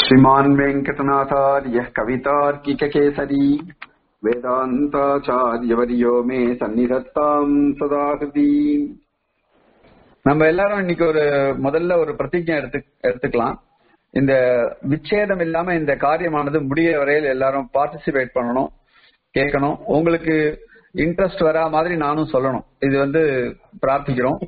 श्रीमान् वेङ्कटनाथार्यः कवितार्किककेसरी வேதாந்தாச்சாரியவரியோ மே சந்நிதத்தாம் சதாகிருதி நம்ம எல்லாரும் இன்னைக்கு ஒரு முதல்ல ஒரு பிரதிஜை எடுத்து எடுத்துக்கலாம் இந்த விச்சேதம் இல்லாம இந்த காரியமானது முடிய வரையில் எல்லாரும் பார்ட்டிசிபேட் பண்ணணும் கேட்கணும் உங்களுக்கு இன்ட்ரெஸ்ட் வரா மாதிரி நானும் சொல்லணும் இது வந்து பிரார்த்திக்கிறோம்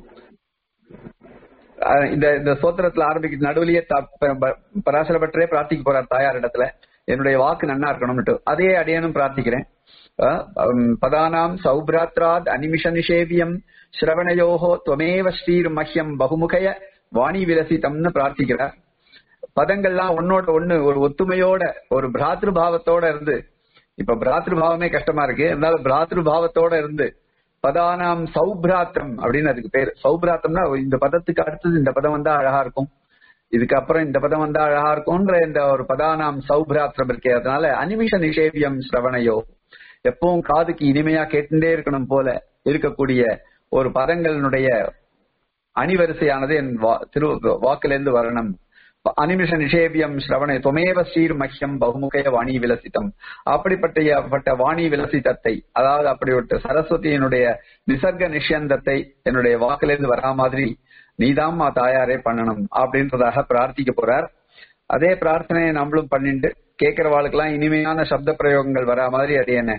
அஹ் இந்த இந்த சோத்திரத்துல ஆரம்பிக்க நடுவுலயே பராசர பற்றே பிரார்த்திக்க போறார் தாயார் இடத்துல என்னுடைய வாக்கு நன்னா இருக்கணும்னு அதே அடியனும் பிரார்த்திக்கிறேன் அஹ் உம் பதானாம் சௌபிராத்ராத் அனிமிஷ நிஷேவியம் ஸ்ரவணயோகோ துவமேவ ஸ்ரீர் மஹ்யம் பகுமுகய வாணி விலசிதம்னு பிரார்த்திக்கிறார் பதங்கள்லாம் ஒன்னோட ஒண்ணு ஒரு ஒத்துமையோட ஒரு பிராத்ரு பாவத்தோட இருந்து இப்ப பிராத்ரு பாவமே கஷ்டமா இருக்கு இருந்தாலும் பிராத்ரு பாவத்தோட இருந்து பதானாம் சௌபிராத்திரம் அப்படின்னு அதுக்கு பேரு சௌபிராத்தம்னா இந்த பதத்துக்கு அடுத்தது இந்த பதம் வந்தா அழகா இருக்கும் இதுக்கு அப்புறம் இந்த பதம் வந்தா அழகா இருக்கும்ன்ற இந்த ஒரு பதானாம் சௌபிராத்திரம் இருக்கே அதனால அனிமிஷ நிஷேவியம் ஸ்ரவணையோ எப்பவும் காதுக்கு இனிமையா கேட்டுட்டே இருக்கணும் போல இருக்கக்கூடிய ஒரு பதங்களினுடைய அணிவரிசையானது என் திரு வாக்கிலிருந்து வரணும் அனிமிஷ நிஷேபியம் ஸ்ரவண தொமேவ ஸ்ரீர் மஹ்யம் பகுமுகைய வாணி விலசித்தம் அப்படிப்பட்ட வாணி விலசித்தத்தை அதாவது அப்படிப்பட்ட சரஸ்வதியினுடைய நிசர்க நிஷயந்தத்தை என்னுடைய வாக்கிலிருந்து வரா மாதிரி நீதாம்மா தாயாரே பண்ணணும் அப்படின்றதாக பிரார்த்திக்க போறார் அதே பிரார்த்தனையை நம்மளும் பண்ணிட்டு கேட்கிறவாளுக்கெல்லாம் இனிமையான சப்த பிரயோகங்கள் வரா மாதிரி அது என்ன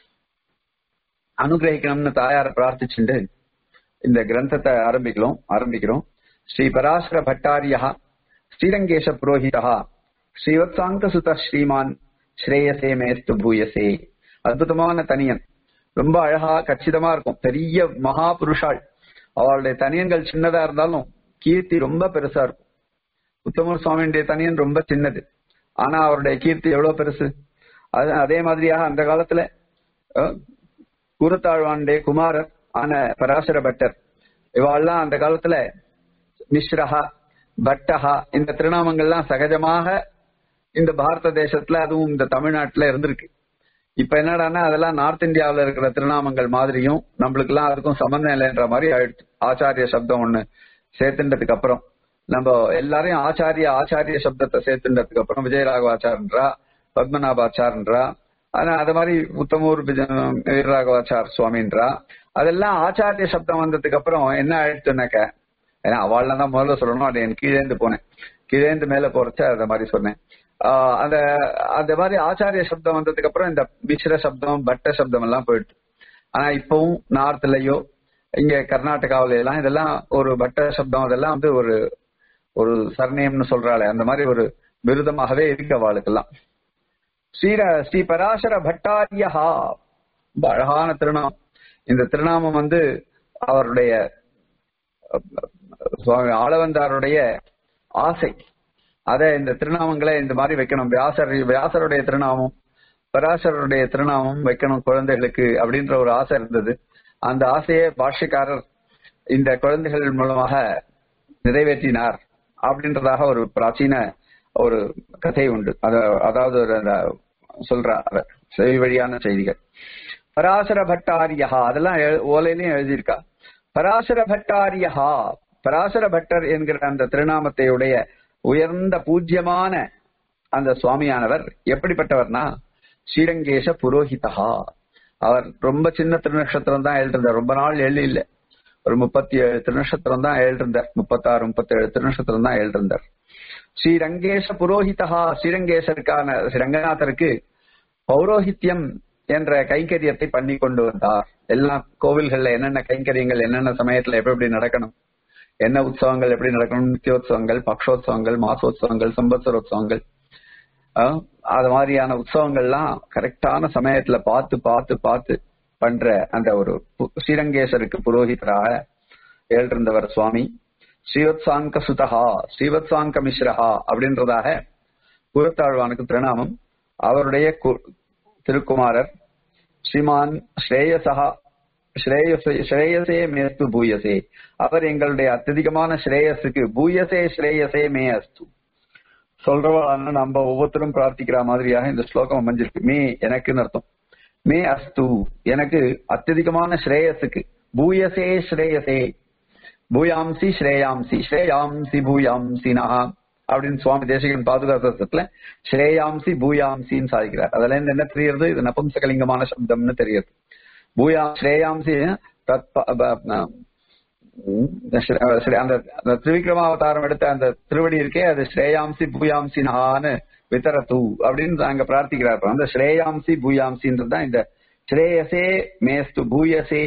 அனுகிரகிக்கணும்னு தாயார பிரார்த்திச்சுண்டு இந்த கிரந்தத்தை ஆரம்பிக்கலாம் ஆரம்பிக்கிறோம் ஸ்ரீ பராசர பட்டாரியா ஸ்ரீரங்கேஷ புரோஹிதா ஸ்ரீவத்சாங்க சுத ஸ்ரீமான் ஸ்ரேயசே மேஸ்து பூயசே அற்புதமான தனியன் ரொம்ப அழகா கச்சிதமா இருக்கும் பெரிய மகா புருஷாள் அவளுடைய தனியன்கள் சின்னதா இருந்தாலும் கீர்த்தி ரொம்ப பெருசா இருக்கும் உத்தமர் சுவாமியுடைய தனியன் ரொம்ப சின்னது ஆனா அவருடைய கீர்த்தி எவ்வளவு பெருசு அது அதே மாதிரியாக அந்த காலத்துல குருத்தாழ்வானுடைய குமாரர் ஆன பராசர பட்டர் இவாள்லாம் அந்த காலத்துல மிஸ்ரஹா பட்டஹா இந்த திருநாமங்கள்லாம் சகஜமாக இந்த பாரத தேசத்துல அதுவும் இந்த தமிழ்நாட்டுல இருந்திருக்கு இப்ப என்னடான்னா அதெல்லாம் நார்த் இந்தியாவில இருக்கிற திருநாமங்கள் மாதிரியும் நம்மளுக்கு எல்லாம் அதுக்கும் சம்பந்தம் இல்லைன்ற மாதிரி ஆயிடுச்சு ஆச்சாரிய சப்தம் ஒண்ணு சேர்த்துன்றதுக்கு அப்புறம் நம்ம எல்லாரையும் ஆச்சாரிய ஆச்சாரிய சப்தத்தை சேர்த்துன்றதுக்கு அப்புறம் விஜயராகவாச்சார்ன்றா பத்மநாபாச்சார்ன்றா ஆனா அது மாதிரி உத்தமூர் வீரராகவாச்சார் சுவாமின்றா அதெல்லாம் ஆச்சாரிய சப்தம் வந்ததுக்கு அப்புறம் என்ன ஆயிடுச்சுனாக்க ஏன்னா அவள்ல தான் முதல்ல சொல்லணும் அது என் கீழேந்து போனேன் கீழேந்து மேல போறச்ச அத மாதிரி சொன்னேன் அந்த அந்த மாதிரி ஆச்சாரிய சப்தம் வந்ததுக்கு அப்புறம் இந்த மிஸ்ர சப்தம் பட்ட சப்தம் எல்லாம் போயிடுது ஆனா இப்பவும் நார்த்லயோ இங்க கர்நாடகாவில எல்லாம் இதெல்லாம் ஒரு பட்ட சப்தம் அதெல்லாம் வந்து ஒரு ஒரு சர்ணயம்னு சொல்றாளே அந்த மாதிரி ஒரு விருதமாகவே இருக்கு அவளுக்கெல்லாம் ஸ்ரீர ஸ்ரீ பராசர பட்டாரியா அழகான திருநாமம் இந்த திருநாமம் வந்து அவருடைய சுவாமி ஆளவந்தாருடைய ஆசை அத இந்த திருநாமங்களை இந்த மாதிரி வைக்கணும் வியாசர் வியாசருடைய திருநாமம் பராசருடைய திருநாமம் வைக்கணும் குழந்தைகளுக்கு அப்படின்ற ஒரு ஆசை இருந்தது அந்த ஆசையை பாஷ்யக்காரர் இந்த குழந்தைகள் மூலமாக நிறைவேற்றினார் அப்படின்றதாக ஒரு பிராச்சீன ஒரு கதை உண்டு அதாவது அந்த சொல்றார் செவி வழியான செய்திகள் பராசர பட்டாரியா அதெல்லாம் ஓலையிலையும் எழுதியிருக்கா பராசர பட்டாரியா பராசர பட்டர் என்கிற அந்த திருநாமத்தையுடைய உயர்ந்த பூஜ்யமான அந்த சுவாமியானவர் எப்படிப்பட்டவர்னா ஸ்ரீரங்கேஷ புரோஹிதா அவர் ரொம்ப சின்ன திருநட்சத்திரம் தான் எழுதிருந்தார் ரொம்ப நாள் எழுதி இல்லை ஒரு முப்பத்தி ஏழு திருநட்சத்திரம் தான் எழுதிருந்தார் முப்பத்தாறு முப்பத்தி ஏழு திருநட்சத்திரம் தான் எழுதிருந்தார் ஸ்ரீரங்கேஷ புரோஹிதா ஸ்ரீரங்கேசருக்கான ரங்கநாதருக்கு பௌரோஹித்யம் என்ற கைங்கரியத்தை பண்ணி கொண்டு வந்தார் எல்லா கோவில்கள்ல என்னென்ன கைங்கரியங்கள் என்னென்ன சமயத்துல எப்படி எப்படி நடக்கணும் என்ன உற்சவங்கள் எப்படி நடக்கணும் நித்தியோத்சவங்கள் பக்ஷோத்சவங்கள் மாசோத்சவங்கள் சம்பத்சரோத்சவங்கள் அது மாதிரியான உற்சவங்கள்லாம் கரெக்டான சமயத்துல பார்த்து பார்த்து பார்த்து பண்ற அந்த ஒரு ஸ்ரீரங்கேஸ்வருக்கு புரோஹிதராக எழுந்திருந்தவர் சுவாமி ஸ்ரீவத்சாங்க சுதகா ஸ்ரீவத்சாங்க மிஸ்ரஹா அப்படின்றதாக குரத்தாழ்வானுக்கு திருநாமம் அவருடைய திருக்குமாரர் ஸ்ரீமான் ஸ்ரேயசகா ஸ்ரேயசே மேஸ்து பூயசே அவர் எங்களுடைய அत्यதிகமான ஸ்ரேயஸுக்கு பூயசே ஸ்ரேயசே மே அஸ்து சொல்றவான நம்ம ஒவ்வொருத்தரும் பிரார்த்திக்கிற மாதிரியாக இந்த ஸ்லோகம் அமைஞ்சிருக்கு மே எனக்குன்னு அர்த்தம் மே அஸ்து எனக்கு அत्यதிகமான ஸ்ரேயஸுக்கு பூயசே ஸ்ரேயசே பூயாம்சி ஸ்ரேயாம்சி ஸ்ரேயாம்சி பூயாம்சி நகா அப்படின்னு சுவாமி தேசிகன் பாதுகாத்தத்துல ஸ்ரேயாம்சி பூயாம்சின்னு சாதிக்கிறார் அதுல இருந்து என்ன தெரியுது இது நபும்சகலிங்கமான சப்தம்னு தெரியுது பூயா ஸ்ரேயாம்சி தத் ப- ப- ப- உம், ஸ்ரீ- ஸ்ரீ- அந்த அந்த திரிவிக்ரமாவதாரம் எடுத்த அந்த திருவடி இருக்கே அது ஸ்ரேயாம்சி பூயாம்சி நான்னு வித்தரத்து அப்படின்னு அங்க பிரார்த்திக்கிறார் அந்த ஸ்ரேயாம்சி பூயாம்சின்றது தான் இந்த ஸ்ரேயசே மேஸ்து பூயசே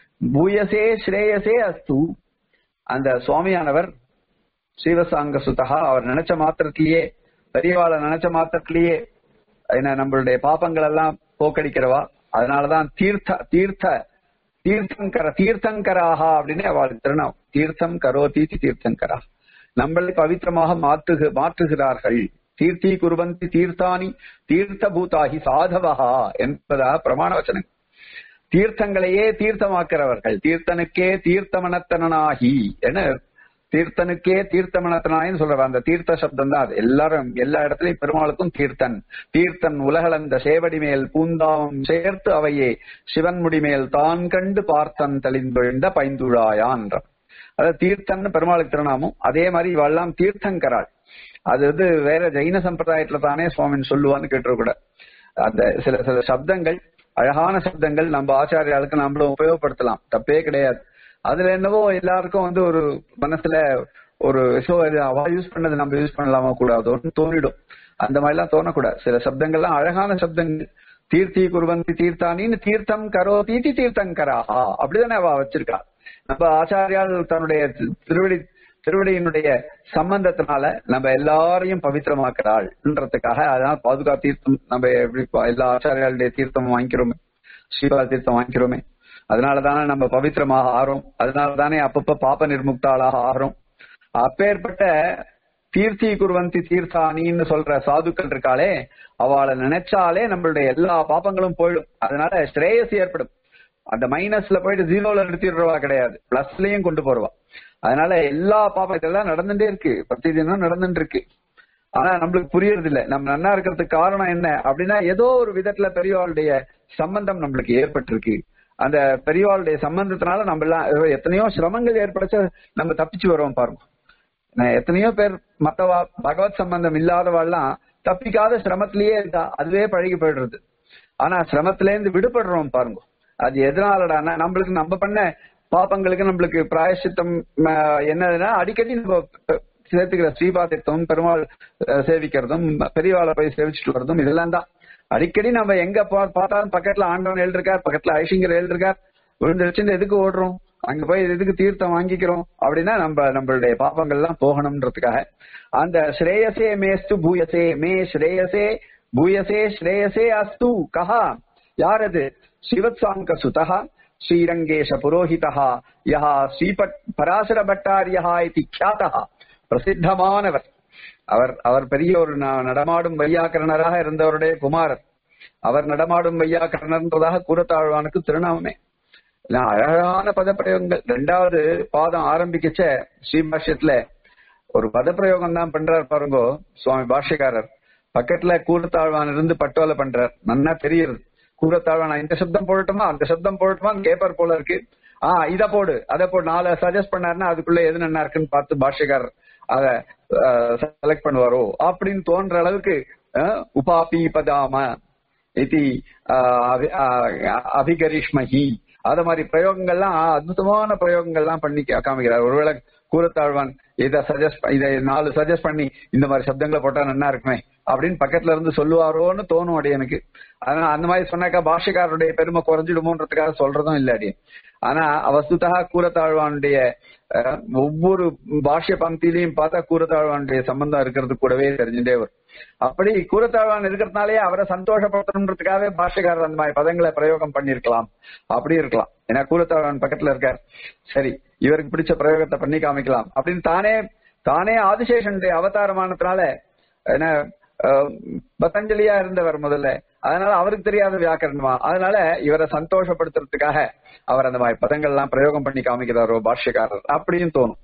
பூயசே ஸ்ரேயசே அஸ்து அந்த சுவாமியானவர் ஸ்ரீவசாங்க சுதகா அவர் நினைச்ச மாத்திரத்திலேயே பெரியவாளை நினைச்ச மாத்திரத்திலேயே என்ன நம்மளுடைய பாப்பங்கள் எல்லாம் போக்கடிக்கிறவா அதனாலதான் தீர்த்த தீர்த்த தீர்த்தங்கர தீர்த்தங்கராகா அப்படின்னு அவளுக்கு திருநாம் தீர்த்தம் கரோதீதி தீர்த்தங்கரா நம்மளை பவித்திரமாக மாற்றுகு மாற்றுகிறார்கள் தீர்த்தி குருவந்தி தீர்த்தானி தீர்த்த பூதாகி சாதவஹா என்பதா பிரமாண வச்சனம் தீர்த்தங்களையே தீர்த்தமாக்கிறவர்கள் தீர்த்தனுக்கே தீர்த்தமனத்தனாகி என தீர்த்தனுக்கே தீர்த்தமனத்தனாயின்னு சொல்ற அந்த தீர்த்த சப்தம் தான் அது எல்லாரும் எல்லா இடத்துலயும் பெருமாளுக்கும் தீர்த்தன் தீர்த்தன் உலகளந்த சேவடி மேல் பூந்தாவம் சேர்த்து அவையே சிவன் முடிமேல் தான் கண்டு பார்த்தன் தெளிந்தொழிந்த பைந்துழாயான்ற அதாவது தீர்த்தன் பெருமாளுக்கு திருநாமம் அதே மாதிரி இவெல்லாம் தீர்த்தங்கராள் அது வந்து வேற ஜெயின சம்பிரதாயத்துல தானே சுவாமின்னு சொல்லுவான்னு கேட்டுக்கூட அந்த சில சில சப்தங்கள் அழகான சப்தங்கள் நம்ம ஆச்சாரியாளுக்கு நம்மளும் உபயோகப்படுத்தலாம் தப்பே கிடையாது அதுல என்னவோ எல்லாருக்கும் வந்து ஒரு மனசுல ஒரு சோ இது அவ யூஸ் பண்ணது நம்ம யூஸ் பண்ணலாமா கூடாதோன்னு தோணிடும் அந்த மாதிரி எல்லாம் தோணக்கூடாது சில சப்தங்கள்லாம் அழகான சப்தங்கள் தீர்த்தி குருவந்தி தீர்த்தானின்னு தீர்த்தம் கரோ தீட்டி தீர்த்தங்கராஹா அப்படிதானே அவ வச்சிருக்கா நம்ம ஆச்சாரியால் தன்னுடைய திருவடி திருவடியினுடைய சம்பந்தத்தினால நம்ம எல்லாரையும் பவித்திரமாக்குறாள்ன்றதுக்காக அதனால பாதுகா தீர்த்தம் நம்ம எப்படி பா- எல்லா ஆச்சாரியாளுடைய தீர்த்தம் வாங்கிக்கிறோமே ஸ்ரீபாத தீர்த்தம் வாங்கிக்கிறோமே அதனாலதானே நம்ம பவித்திரமாக ஆறோம் அதனாலதானே அப்பப்ப பாப்ப நிர்முக்தாளாக ஆறோம் அப்பேற்பட்ட தீர்த்தி குருவந்தி தீர்த்தானின்னு சொல்ற சாதுக்கள் இருக்காளே அவளை நினைச்சாலே நம்மளுடைய எல்லா பாப்பங்களும் போயிடும் அதனால ஸ்ரேயஸ் ஏற்படும் அந்த மைனஸ்ல போயிட்டு ஜீரோல நிறுத்திடுறவா கிடையாது பிளஸ்லயும் கொண்டு போறவா அதனால எல்லா பாப்பம் இதெல்லாம் நடந்துட்டே இருக்கு பத்தி தினம் நடந்துட்டு இருக்கு ஆனா நம்மளுக்கு புரியறது இல்ல நம்ம நன்னா இருக்கிறதுக்கு காரணம் என்ன அப்படின்னா ஏதோ ஒரு விதத்துல பெரியவாளுடைய சம்பந்தம் நம்மளுக்கு ஏற்பட்டிருக்கு அந்த பெரியவாளுடைய சம்பந்தத்தினால நம்ம எல்லாம் எத்தனையோ சிரமங்கள் ஏற்படுச்ச நம்ம தப்பிச்சு வரோம் பாருங்க நான் எத்தனையோ பேர் மத்தவா பகவத் சம்பந்தம் இல்லாதவாள்லாம் தப்பிக்காத சிரமத்திலேயே இருக்கா அதுவே பழகி போயிடுறது ஆனா சிரமத்தில இருந்து விடுபடுறோம் பாருங்க அது எதனாலடான்னா நம்மளுக்கு நம்ம பண்ண பாப்பங்களுக்கு நம்மளுக்கு பிராயசித்தம் ஆஹ், என்னதுன்னா அடிக்கடி நம்ம ப- சேர்த்துக்கிற ஸ்ரீபாதித்தம் பெருமாள் அஹ், சேவிக்கிறதும் பெரியவாளை போய் சேவிச்சுட்டு வர்றதும் இதெல்லாம் தான் அடிக்கடி நம்ம எங்க பா- பார்த்தாலும் பக்கத்துல ஆண்டவன் எழுதிருக்கார் பக்கத்துல ஐசிங்கர் எழுதிருக்கார் விழுந்து வச்சுட்டு எதுக்கு ஓடுறோம் அங்க போய் எதுக்கு தீர்த்தம் வாங்கிக்கிறோம் அப்படின்னா நம்ம நம்மளுடைய பாப்பங்கள் எல்லாம் போகணும்ன்றதுக்காக அந்த ஸ்ரேயசே மேஸ்து பூயசே மே ஸ்ரேயசே பூயசே ஸ்ரேயசே அஸ்து கஹா யார் அது சிவத்சாங்க சுதா ஸ்ரீரங்கேஷ புரோஹிதா யஹா ஸ்ரீபட் பராசர பட்டாரியா இது ख्यातः பிரசித்தமானவர் அவர் அவர் பெரிய ஒரு ந- நடமாடும் வையாக்கரணராக இருந்தவருடைய குமாரர் அவர் நடமாடும் வையாக்கரணர்ன்றதாக கூறத்தாழ்வானுக்கு திருநாமமே எல்லாம் அழகான பதப்பிரயோகங்கள் ரெண்டாவது பாதம் ஆரம்பிக்கச்ச ஸ்ரீபாஷ்யத்துல ஒரு பதப்பிரயோகம் தான் பண்றார் பாருங்கோ சுவாமி பாஷ்யக்காரர் பக்கத்துல கூறத்தாழ்வான் இருந்து பட்டோலை பண்றார் நன்னா தெரியுது கூறத்தாழ்வான் இந்த சப்தம் போடட்டுமா அந்த சப்தம் போடட்டுமா கேப்பர் போல இருக்கு ஆஹ் இத போடு அதை போடு நாலு சஜஸ்ட் பண்ணாருன்னா அதுக்குள்ள எது நல்லா இருக்குன்னு பார்த்து பாஷ்யக்காரர் அத செலக்ட் பண்ணுவாரோ அப்படின்னு தோன்ற அளவுக்கு அஹ், உபாபி பதாம இதி ஆஹ், அபி- ஆஹ், அபிகரிஷ்மஹி அத மாதிரி பிரயோகங்கள்லாம் அற்புதமான பிரயோகங்கள்லாம் பண்ணி கா- காமிக்கிறார் ஒருவேளை கூறத்தாழ்வான் இத சஜஸ்ட் இதை நாலு சஜஸ்ட் பண்ணி இந்த மாதிரி சப்தங்களை போட்டா நல்லா இருக்குமே அப்படின்னு பக்கத்துல இருந்து சொல்லுவாரோன்னு தோணும் அடி எனக்கு ஆனா அந்த மாதிரி சொன்னாக்கா பாஷக்காரருடைய பெருமை குறைஞ்சிடுமோன்றதுக்காக சொல்றதும் இல்ல அடி ஆனா வஸ்துதா கூறத்தாழ்வானுடைய அஹ், ஒவ்வொரு பாஷ்ய பங்கிலையும் பார்த்தா கூறத்தாழ்வானுடைய சம்பந்தம் இருக்கிறது கூடவே தெரிஞ்சுட்டே வரும் அப்படி கூறத்தாழ்வான் இருக்கிறதுனாலே அவரை சந்தோஷப்படுத்தணுன்றதுக்காகவே பாஷ்யக்காரர் அந்த மாதிரி பதங்களை பிரயோகம் பண்ணிருக்கலாம் அப்படி இருக்கலாம் ஏன்னா கூறத்தாழ்வான் பக்கத்துல இருக்கார் சரி இவருக்கு பிடிச்ச பிரயோகத்தை பண்ணி காமிக்கலாம் அப்படின்னு தானே தானே ஆதிசேஷனுடைய அவதாரமானதுனால என்ன அஹ், பதஞ்சலியா இருந்தவர் முதல்ல அதனால அவருக்கு தெரியாத வியாக்கரணமா அதனால இவரை சந்தோஷப்படுத்துறதுக்காக அவர் அந்த மாதிரி பதங்கள் எல்லாம் பிரயோகம் பண்ணி காமிக்கிறாரோ பாஷ்யக்காரர் அப்படின்னு தோணும்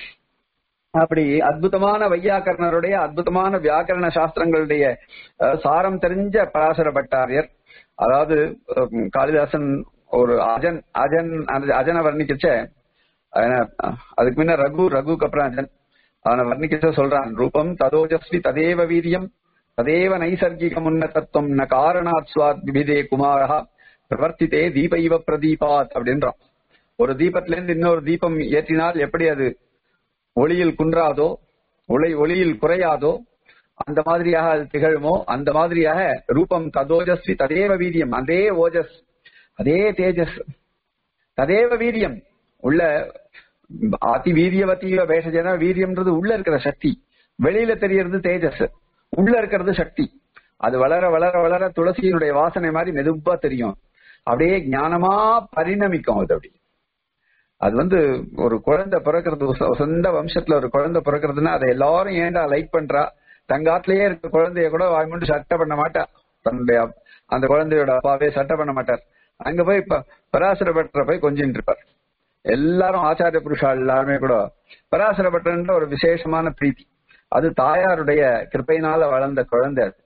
அப்படி அற்புதமான வையாக்கரணருடைய அற்புதமான வியாக்கரண சாஸ்திரங்களுடைய அஹ், சாரம் தெரிஞ்ச பராசர பட்டாரியர் அதாவது அஹ், காளிதாசன் ஒரு அஜன் அஜன் அந்த அஜனை வர்ணிக்கச்ச அஹ், அதுக்கு முன்ன ரகு ரகுக்கு அப்புறம் அஜன் அவனை வர்ணிக்க சொல்றான் ரூபம் ததோஜஸ்வி ததேவ வீரியம் ததேவ நைசர்கிகம் உன்னதத்துவம் ந காரணாத் சுவாத் விபிதே குமாரா பிரவர்த்தித்தே தீபைவ பிரதீபாத் அப்படின்றான் ஒரு தீபத்துல இருந்து இன்னொரு தீபம் ஏற்றினால் எப்படி அது ஒளியில் குன்றாதோ ஒளி ஒளியில் குறையாதோ அந்த மாதிரியாக அது திகழுமோ அந்த மாதிரியாக ரூபம் ததோஜஸ்வி ததேவ வீரியம் அதே ஓஜஸ் அதே தேஜஸ் ததேவ வீரியம் உள்ள அதி வீரியவதீவ பேஷஜன வீரியம்ன்றது உள்ள இருக்கிற சக்தி வெளியில தெரியறது தேஜஸ் உள்ள இருக்கிறது சக்தி அது வளர வளர வளர துளசியினுடைய வாசனை மாதிரி மெதுவா தெரியும் அப்படியே ஞானமா பரிணமிக்கும் அது அப்படி அது வந்து ஒரு குழந்தை பிறக்கிறது சொ- சொந்த வம்சத்துல ஒரு குழந்தை பிறக்கிறதுன்னா அதை எல்லாரும் ஏன்டா லைக் பண்றா தங்காட்டிலேயே இருக்க குழந்தைய கூட வாய்மூண்டு சட்டை பண்ண மாட்டா தன்னுடைய அப்- அந்த குழந்தையோட அப்பாவே சட்டை பண்ண மாட்டார் அங்க போய் இப்ப பராசர பட்டரை போய் கொஞ்சின்னு இருப்பார் எல்லாரும் ஆச்சாரிய புருஷா எல்லாருமே கூட பராசர பட்டர்ன்ற ஒரு விசேஷமான பிரீத்தி அது தாயாருடைய கிருப்பையினால வளர்ந்த குழந்தை அது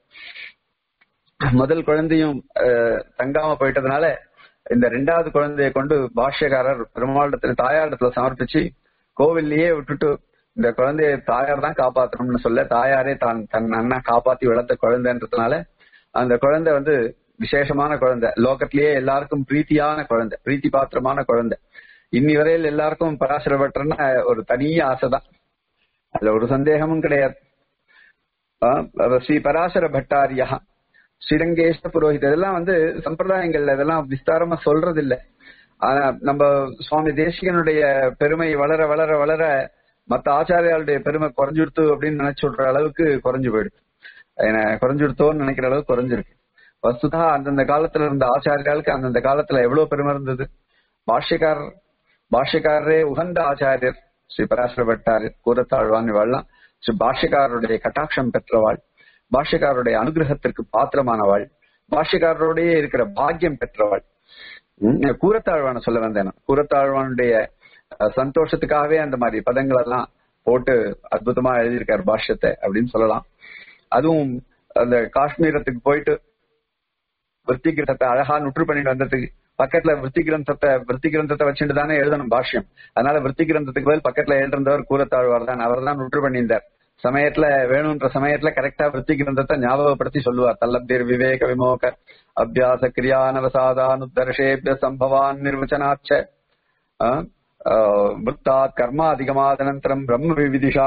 முதல் குழந்தையும் அஹ், தங்காம போயிட்டதுனால இந்த ரெண்டாவது குழந்தையை கொண்டு பாஷ்யக்காரர் பெருமாளிடத்துல தாயாரிடத்துல சமர்ப்பிச்சு கோவில்லயே விட்டுட்டு இந்த குழந்தைய தாயார் தான் காப்பாத்தணும்னு சொல்ல தாயாரே தான் தன் அண்ணா காப்பாத்தி வளர்த்த குழந்தைன்றதுனால அந்த குழந்தை வந்து விசேஷமான குழந்தை லோகத்திலேயே எல்லாருக்கும் பிரீத்தியான குழந்தை பிரீத்தி பாத்திரமான குழந்தை இன்னி வரையில் எல்லாருக்கும் பராசரப்பட்டன்னா ஒரு தனி ஆசைதான் அதுல ஒரு சந்தேகமும் கிடையாது ஆஹ் ஸ்ரீ பராசர பட்டாரியா ஸ்ரீரங்கேஷ புரோஹித் இதெல்லாம் வந்து சம்பிரதாயங்கள்ல இதெல்லாம் விஸ்தாரமா சொல்றது இல்ல ஆனா நம்ம சுவாமி தேசிகனுடைய பெருமை வளர வளர வளர மத்த ஆச்சாரியாளுடைய பெருமை குறைஞ்சுடுத்து அப்படின்னு நினைச்சு விடுற அளவுக்கு குறைஞ்சு போயிடுது ஏன்னா குறைஞ்சுடுத்தோன்னு நினைக்கிற அளவுக்கு குறைஞ்சிருக்கு வஸ்துதா அந்தந்த காலத்துல இருந்த ஆச்சாரியாளுக்கு அந்தந்த காலத்துல எவ்வளவு பெருமை இருந்தது பாஷ்யக்காரர் பாஷ்யக்காரரே உகந்த ஆச்சாரியர் ஸ்ரீ பராசர பட்டாரியர் கூறத்தாழ்வான் இவாள்லாம் ஸ்ரீ பாஷ்யக்காரருடைய கட்டாட்சம் பெற்றவாள் பாஷ்யக்காரருடைய அனுகிரகத்திற்கு பாத்திரமானவாள் பாஷ்யக்காரரோடயே இருக்கிற பாக்கியம் பெற்றவாள் உம், கூரத்தாழ்வான சொல்ல வந்தேன் நான். கூரத்தாழ்வானுடைய அஹ், சந்தோஷத்துக்காகவே அந்த மாதிரி பதங்கள் எல்லாம் போட்டு அற்புதமா எழுதியிருக்காரு பாஷ்யத்தை அப்படின்னு சொல்லலாம் அதுவும் அந்த காஷ்மீரத்துக்கு போயிட்டு விருத்தி கிரந்தத்தை அழகா நுற்று பண்ணிட்டு வந்ததுக்கு பக்கத்துல விருத்தி கிரந்தத்தை விருத்தி கிரந்தத்தை வச்சுட்டு தானே எழுதணும் பாஷ்யம் அதனால விருத்தி கிரந்தத்துக்கு பதில் பக்கத்துல எழுதிருந்தவர் கூறத்தாழ்வார் தான் அவர் தான் நுற்று பண்ணியிருந்தார் சமயத்துல வேணும்ன்ற சமயத்துல கரெக்டா விருத்தி கிரந்தத்தை ஞாபகப்படுத்தி சொல்லுவார் தல்லப்திர் விவேக விமோக அபியாச கிரியானவசாதானுத்தர்ஷேபிய சம்பவான் நிர்வச்சனாச்ச ஆஹ், ஆஹ், விருத்தாத் கர்மா அதிகமாதனந்தரம் பிரம்ம விவிதிஷா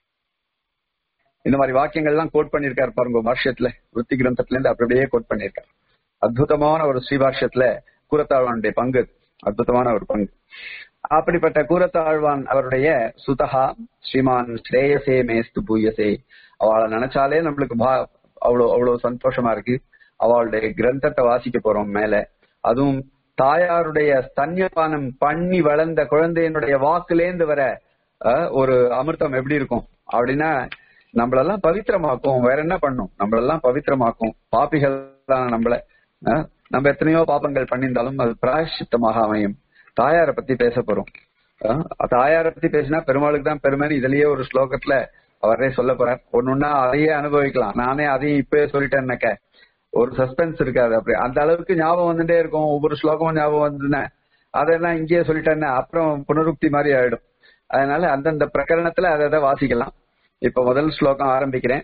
இந்த மாதிரி வாக்கியங்கள்லாம் கோட் பண்ணிருக்காரு பாருங்க பாஷ்யத்துல விருத்தி கிரந்தத்துல இருந்து அப்படியே கோட் பண்ணிருக்காரு அற்புதமான ஒரு ஸ்ரீபாஷ்யத்துல கூரத்தாழ்வானுடைய பங்கு அற்புதமான ஒரு பங்கு அப்படிப்பட்ட கூரத்தாழ்வான் அவருடைய சுதகா ஸ்ரீமான் ஸ்ரேயசே மேஸ்து பூயசே அவளை நினைச்சாலே நம்மளுக்கு பா- அவ்வளவு அவ்வளவு சந்தோஷமா இருக்கு அவளுடைய கிரந்தத்தை வாசிக்க போறோம் மேல அதுவும் தாயாருடைய ஸ்தன்யபானம் பண்ணி வளர்ந்த குழந்தையினுடைய வாக்குலேந்து வர அஹ், ஒரு அமிர்தம் எப்படி இருக்கும் அப்படின்னா நம்மளெல்லாம் பவித்திரமாக்கும் வேற என்ன பண்ணும் நம்மளெல்லாம் பவித்திரமாக்கும் பாப்பிகள் தான் நம்மள அஹ், நம்ம எத்தனையோ பாப்பங்கள் பண்ணியிருந்தாலும் அது பிராயஷ்சித்தமாக அமையும் தாயாரை பத்தி பேச போறோம் அஹ், தாயாரை பத்தி பேசினா பெருமாளுக்கு தான் பெருமைன்னு இதுலயே ஒரு ஸ்லோகத்துல அவரே சொல்ல போறார் ஒண்ணுன்னா அதையே அனுபவிக்கலாம் நானே அதையும் இப்பவே சொல்லிட்டேன்னாக்க ஒரு சஸ்பென்ஸ் இருக்காது அப்படி அந்த அளவுக்கு ஞாபகம் வந்துட்டே இருக்கும் ஒவ்வொரு ஸ்லோகமும் ஞாபகம் வந்ததுன்னா அதெல்லாம் இங்கேயே சொல்லிட்டேன்னா அப்புறம் புனருக்தி மாதிரி ஆயிடும் அதனால அந்தந்த பிரகரணத்துல அதை அதை வாசிக்கலாம் இப்ப முதல் ஸ்லோகம் ஆரம்பிக்கிறேன்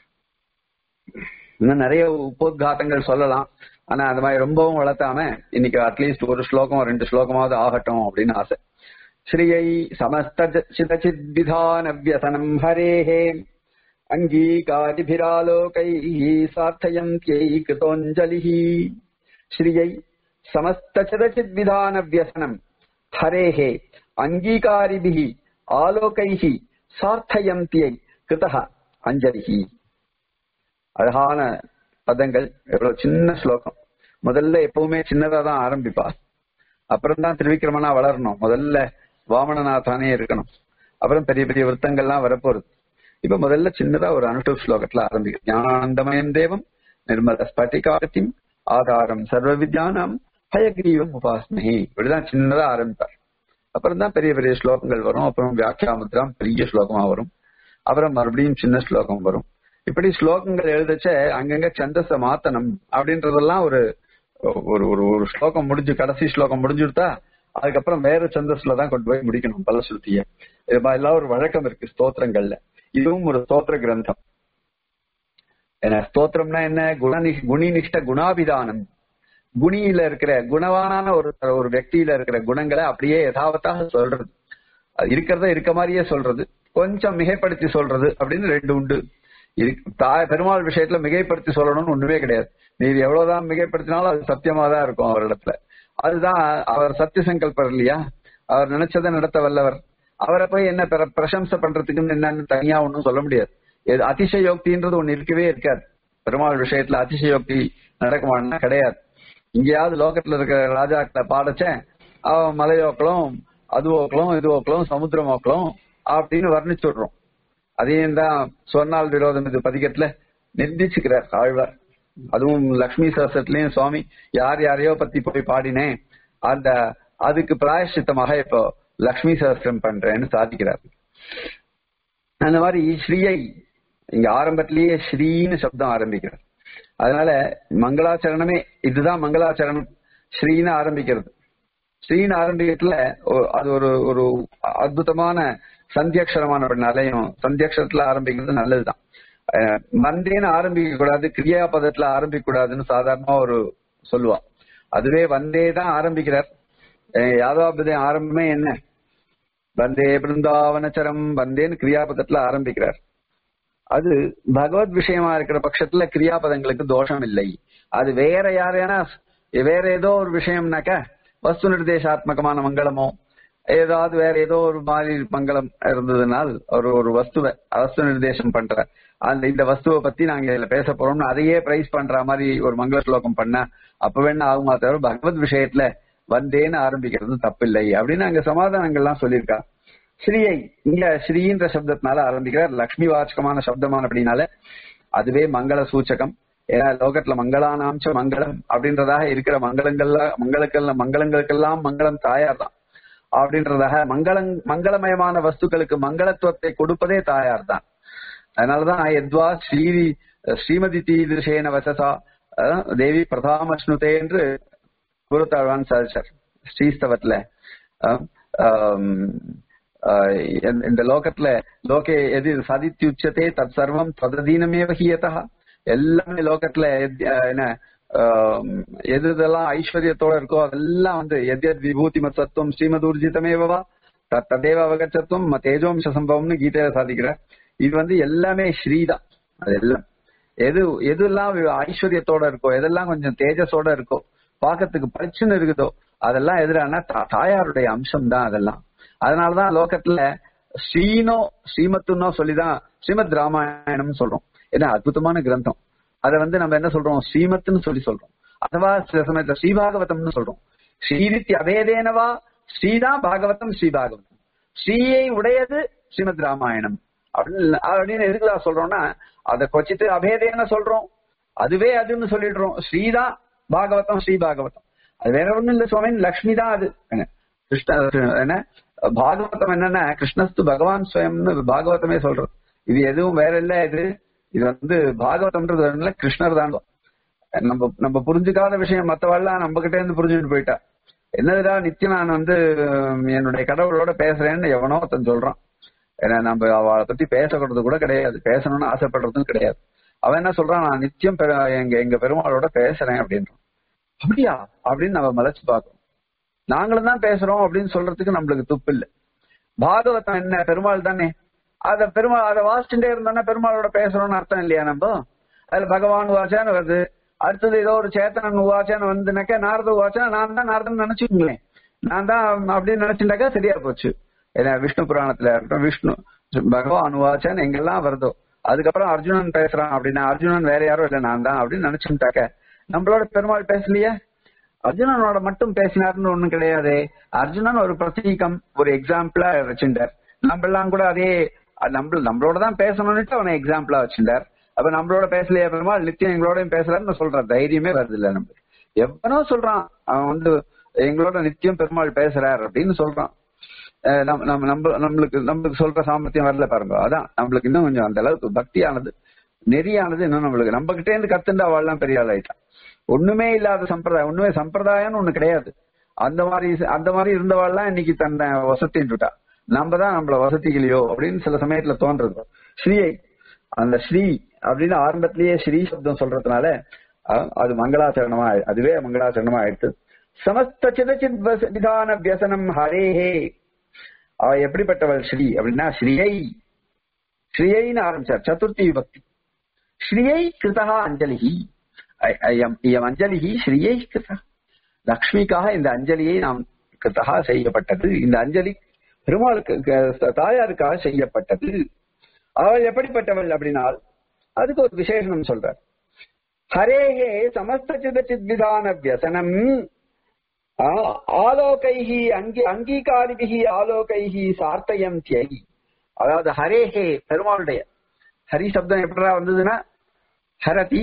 இன்னும் நிறைய உபோத்காத்தங்கள் சொல்லலாம் ஆனா அந்த மாதிரி ரொம்பவும் வளர்த்தாம இன்னைக்கு அட்லீஸ்ட் ஒரு ஸ்லோகம் ரெண்டு ஸ்லோகமாவது ஆகட்டும் அப்படின்னு ஆசை ஸ்ரீயை சமஸ்த சிதச்சித்விதான வியசனம் ஹரேஹே அங்கீகாரிபிராலோகைः சார்த்தயந்த்யை கிருதோஞ்சலிः ஸ்ரீயை சமஸ்தச்சிதச்சித்விதான வியசனம் ஹரேஹே அங்கீகாரிபிः ஆலோகைः சார்த்தயந்தியை கிருதः அஞ்சலிஹி அழகான பதங்கள் எவ்வளவு சின்ன ஸ்லோகம் முதல்ல எப்பவுமே சின்னதா தான் ஆரம்பிப்பா அப்புறம் தான் திருவிக்கிரமனா வளரணும் முதல்ல வாமனநாதானே இருக்கணும் அப்புறம் பெரிய பெரிய விருத்தங்கள்லாம் வரப்போகுது இப்ப முதல்ல சின்னதா ஒரு அனுஷ்டு ஸ்லோகத்துல ஆரம்பிக்கும் ஞானானந்தமயம் தேவம் நிர்மல ஸ்பட்டிகாரத்தின் ஆதாரம் சர்வ வித்யானாம் ஹயக்ரீவம் உபாஸ்மஹி இப்படிதான் சின்னதா ஆரம்பிப்பார் அப்புறம் தான் பெரிய பெரிய ஸ்லோகங்கள் வரும் அப்புறம் வியாக்கியா முத்ராம் பெரிய ஸ்லோகமா வரும் அப்புறம் மறுபடியும் சின்ன ஸ்லோகம் வரும் இப்படி ஸ்லோகங்கள் எழுதச்ச அங்கங்க சந்தஸ மாத்தணும் அப்படின்றதெல்லாம் ஒரு ஒரு ஒரு ஒரு ஸ்லோகம் முடிஞ்சு கடைசி ஸ்லோகம் முடிஞ்சுட்டா அதுக்கப்புறம் வேற சந்தஸ்ல தான் கொண்டு போய் முடிக்கணும் பலஸ்ருதிய இது மாதிரிலாம் ஒரு வழக்கம் இருக்கு ஸ்தோத்திரங்கள்ல இதுவும் ஒரு ஸ்தோத்திர கிரந்தம் என்ன ஸ்தோத்திரம்னா என்ன குணநி குணினிஷ்ட குணாபிதானம் குணியில இருக்கிற குணவானான ஒரு ஒரு వ్యక్తిயில இருக்கிற குணங்களை அப்படியே யதாவத்தாக சொல்றது அது இருக்கிறத இருக்க மாதிரியே சொல்றது கொஞ்சம் மிகைப்படுத்தி சொல்றது அப்படின்னு ரெண்டு உண்டு இது தாய் பெருமாள் விஷயத்துல மிகைப்படுத்தி சொல்லணும்னு ஒண்ணுமே கிடையாது நீ எவ்வளவுதான் மிகைப்படுத்தினாலும் அது சத்தியமா தான் இருக்கும் அவரிடத்துல அதுதான் அவர் சத்திய சங்கல்பர் இல்லையா அவர் நினைச்சதை நடத்த வல்லவர் அவரை போய் என்ன பிர- பிரசம்சை பண்றதுக்குன்னு என்னன்னு தனியா ஒண்ணும் சொல்ல முடியாது எது அதிசயோக்தின்றது ஒண்ணு இருக்கவே இருக்காது பெருமாள் விஷயத்துல அதிசயோக்தி நடக்குமான்னா கிடையாது இங்கேயாவது லோகத்துல இருக்கிற ராஜாக்களை பாடச்சேன் அவன் மலையோக்களும் அதுவோக்களும் இதுவோக்களும் சமுத்திரமோக்களும் அப்படின்னு வர்ணிச்சுடுறோம் அதையும் தான் சொன்னால் விரோதம் இது பதிகத்துல நிந்திச்சுக்கிறார் ஆழ்வார் அதுவும் லக்ஷ்மி சரஸ்வத்திலையும் சுவாமி யார் யாரையோ பத்தி போய் பாடினேன் அந்த அதுக்கு பிராயஷ்சித்தமாக இப்போ லக்ஷ்மி சஹஸ்ரம் பண்றேன்னு சாதிக்கிறார் அந்த மாதிரி ஸ்ரீயை இங்க ஆரம்பத்திலேயே ஸ்ரீன்னு சப்தம் ஆரம்பிக்கிறார் அதனால மங்களாச்சரணமே இதுதான் மங்களாச்சரணம் ஸ்ரீன்னு ஆரம்பிக்கிறது ஸ்ரீன்னு ஆரம்பிக்கிறதுல ஒ- அது ஒரு ஒரு அற்புதமான சந்தியக்ஷரமான பின்னாலையும் சந்தியக்ஷரத்துல ஆரம்பிக்கிறது நல்லதுதான் அஹ் வந்தேன்னு ஆரம்பிக்க கூடாது கிரியாபதத்துல ஆரம்பிக்க கூடாதுன்னு சாதாரணமா ஒரு சொல்லுவா அதுவே வந்தே தான் ஆரம்பிக்கிறார் அஹ் யாதவாபதம் ஆரம்பமே என்ன வந்தே பிருந்தாவனச்சரம் வந்தேன்னு கிரியாபதத்துல ஆரம்பிக்கிறார் அது பகவத் விஷயமா இருக்கிற பட்சத்துல கிரியாபதங்களுக்கு தோஷம் இல்லை அது வேற யாரையானா வேற ஏதோ ஒரு விஷயம்னாக்க வஸ்து நிர்தேசாத்மகமான மங்களமோ ஏதாவது வேற ஏதோ ஒரு மாதிரி மங்களம் இருந்ததுனால் ஒரு ஒரு வஸ்துவை வஸ்து நிர்தேசம் பண்ற அந்த இந்த வஸ்துவை பத்தி நாங்க இதுல பேச போறோம்னு அதையே பிரைஸ் பண்ற மாதிரி ஒரு மங்கள ஸ்லோகம் பண்ணா அப்ப வேணா ஆகுமா தவிர பகவத் விஷயத்துல வந்தேன்னு ஆரம்பிக்கிறது தப்பில்லை அப்படின்னு அங்க சமாதானங்கள்லாம் சொல்லியிருக்கா ஸ்ரீயை இங்க ஸ்ரீன்ற சப்தத்தினால ஆரம்பிக்கிறார் லக்ஷ்மி வாச்சகமான சப்தமான அப்படின்னால அதுவே மங்கள சூச்சகம் ஏன்னா லோகத்துல மங்களானாம்ச மங்களம் அப்படின்றதாக இருக்கிற மங்களங்கள்ல மங்களக்கெல்லாம் மங்களங்களுக்கெல்லாம் மங்களம் தாயார் தான் அப்படின்றதாக மங்களங் மங்களமயமான வஸ்துக்களுக்கு மங்களத்துவத்தை கொடுப்பதே தாயார் தான் அதனாலதான் எத்வா ஸ்ரீ ஸ்ரீமதி தீதிருஷேன வசசா அஹ், தேவி பிரதாமஸ்னுதே என்று குருத்தாழ்வான் சாதிச்சார் ஸ்ரீஸ்தவத்துல அஹ், ஆம், ஆஹ், இந்த- இந்த லோகத்துல லோகே எது சதித்யுச்சதே தத் சர்வம் தததீனமே வகியதா எல்லாமே லோகத்துல எத்- ஆஹ், என்ன ஆம், எது இதெல்லாம் ஐஸ்வர்யத்தோட இருக்கோ அதெல்லாம் வந்து எத் எத் விபூதி மத் சத்துவம் ஸ்ரீமதூர்ஜிதமேவா தத் ததேவ அவகச்சத்துவம் ம தேஜோம்ச சம்பவம்னு கீதையில சாதிக்கிறார் இது வந்து எல்லாமே ஸ்ரீதான் அது எல்லாம் எது எதெல்லாம் ஐஸ்வர்யத்தோட இருக்கோ எதெல்லாம் கொஞ்சம் தேஜஸோட இருக்கோ பார்க்கறதுக்கு பளிச்சுன்னு இருக்குதோ அதெல்லாம் எதிரான தா- தாயாருடைய அம்சம் தான் அதெல்லாம் அதனாலதான் லோகத்துல ஸ்ரீனோ ஸ்ரீமத்துன்னோ சொல்லிதான் ஸ்ரீமத் ராமாயணம் சொல்றோம் ஏன்னா அற்புதமான கிரந்தம் அதை வந்து நம்ம என்ன சொல்றோம் ஸ்ரீமத்னு சொல்லி சொல்றோம் அதுவா சில சமயத்துல ஸ்ரீபாகவதம்னு சொல்றோம் ஸ்ரீரித்தி அபேதேனவா ஸ்ரீதான் பாகவதம் ஸ்ரீபாகவதம் ஸ்ரீயை உடையது ஸ்ரீமத் ராமாயணம் அப்படின்னு அப்படின்னு எதுக்குல சொல்றோம்னா அதை கொச்சித்து அபேதேன சொல்றோம் அதுவே அதுன்னு சொல்லிடுறோம் ஸ்ரீதான் பாகவதம் ஸ்ரீ பாகவதம் அது வேற ஒண்ணும் இல்ல சுவாமி லக்ஷ்மி தான் அது என்ன கிருஷ்ண என்ன பாகவதம் என்னன்னா கிருஷ்ணஸ்து பகவான் ஸ்வயம்னு பாகவதமே சொல்றது இது எதுவும் வேற இல்ல இது இது வந்து பாகவதம்ன்றது இல்ல கிருஷ்ணர் தான் நம்ம நம்ம புரிஞ்சுக்காத விஷயம் மத்தவாள்லாம் நம்ம கிட்ட இருந்து புரிஞ்சுட்டு போயிட்டா என்னதுடா நித்தியம் நான் வந்து உம், என்னுடைய கடவுளோட பேசுறேன்னு எவனோ ஒருத்தன் சொல்றான் ஏன்னா நம்ம அவளை பத்தி பேசக்கூடாது கூட கிடையாது பேசணும்னு ஆசைப்படுறதும் கிடையாது அவன் என்ன சொல்றான் நான் நித்தியம் பெரு- எங்க எங்க பெருமாளோட பேசுறேன் அப்படின்றான் அப்படியா அப்படின்னு நம்ம மலைச்சு பார்க்கணும் நாங்களும் தான் பேசுறோம் அப்படின்னு சொல்றதுக்கு நம்மளுக்கு துப்பு இல்ல பாகவதம் என்ன பெருமாள் தானே அத பெருமாள் அதை வாசிச்சுட்டே இருந்தோம்னா பெருமாளோட பேசுறோம்னு அர்த்தம் இல்லையா நம்ம அதுல பகவான் வாச்சான்னு வருது அடுத்தது ஏதோ ஒரு சேத்தனன் உவாச்சான்னு வந்துனாக்கா நாரத உவாச்சா நான் தான் நாரதன் நினைச்சுக்கங்களேன் நான் தான் அப்படின்னு நினைச்சுட்டாக்கா சரியா போச்சு ஏன்னா விஷ்ணு புராணத்துல இருக்கட்டும் விஷ்ணு பகவான் உவாச்சான்னு எங்கெல்லாம் வருதோ அதுக்கப்புறம் அர்ஜுனன் பேசுறான் அப்படின்னா அர்ஜுனன் வேற யாரும் இல்ல நான் தான் அப்படின்னு நினைச்சுட்டாக்க நம்மளோட பெருமாள் பேசலையே அர்ஜுனனோட மட்டும் பேசினார்னு ஒண்ணும் கிடையாது அர்ஜுனன் ஒரு பிரதீகம் ஒரு எக்ஸாம்பிளா வச்சுட்டார் நம்ம எல்லாம் கூட அதே அது நம்ம நம்மளோட தான் பேசணும்னுட்டு அவனை எக்ஸாம்பிளா வச்சுட்டார் அப்ப நம்மளோட பேசலையா பெருமாள் நித்தியம் எங்களோடயும் பேசுறாருன்னு சொல்ற தைரியமே வருது இல்ல நம்மளுக்கு எவனோ சொல்றான் அவன் வந்து எங்களோட நித்தியம் பெருமாள் பேசுறார் அப்படின்னு சொல்றான் அஹ் நம்ம நம்ம நம்ம நம்மளுக்கு நம்மளுக்கு சொல்ற சாமர்த்தியம் வரல பாருங்க அதான் நம்மளுக்கு இன்னும் கொஞ்சம் அந்த அளவுக்கு பக்தியானது நெறியானது இன்னும் நம்மளுக்கு நம்ம கிட்டே இருந்து கத்துண்டா அவள்லாம் பெரிய ஆள் ஆயிட்டான் ஒண்ணுமே இல்லாத சம்பிரதாயம் ஒண்ணுமே சம்பிரதாயம்னு ஒண்ணு கிடையாது அந்த மாதிரி அந்த மாதிரி இருந்தவாள்லாம் இன்னைக்கு தன்னை வசத்தின்னுட்டா நம்ம தான் நம்மள வசதிகளையோ அப்படின்னு சில சமயத்துல தோன்றது ஸ்ரீயை அந்த ஸ்ரீ அப்படின்னு ஆரம்பத்திலேயே ஸ்ரீ சப்தம் சொல்றதுனால அஹ், அது மங்களாச்சரணமா ஆயி- அதுவே மங்களாச்சரணமா ஆயிடுச்சு சமஸ்த சிதச்சித் வச- விதான வியசனம் ஹரேஹே அவ எப்படிப்பட்டவள் ஸ்ரீ அப்படின்னா ஸ்ரீயை ஸ்ரீயைன்னு ஆரம்பிச்சார் சதுர்த்தி விபக்தி ஸ்ரீயை கிருதா அஞ்சலிஹி அ- அயம் இயம் அஞ்சலிஹி ஸ்ரீயை கிருதா லக்ஷ்மிக்காக இந்த அஞ்சலியை நாம் கிருதா செய்யப்பட்டது இந்த அஞ்சலி பெருமாளுக்கு க- தாயாருக்காக செய்யப்பட்டது அவள் எப்படிப்பட்டவள் அப்படின்னால் அதுக்கு ஒரு விசேஷனம் சொல்றார் ஹரேஹே சமஸ்த சிதச்சித் விதான வியசனம் ஆ- ஆலோகைஹி அங்கி அங்கீகாரிபிகி ஆலோகைஹி சார்த்தயம் தியை அதாவது ஹரேஹே பெருமாளுடைய ஹரி சப்தம் எப்படா வந்ததுன்னா ஹரதி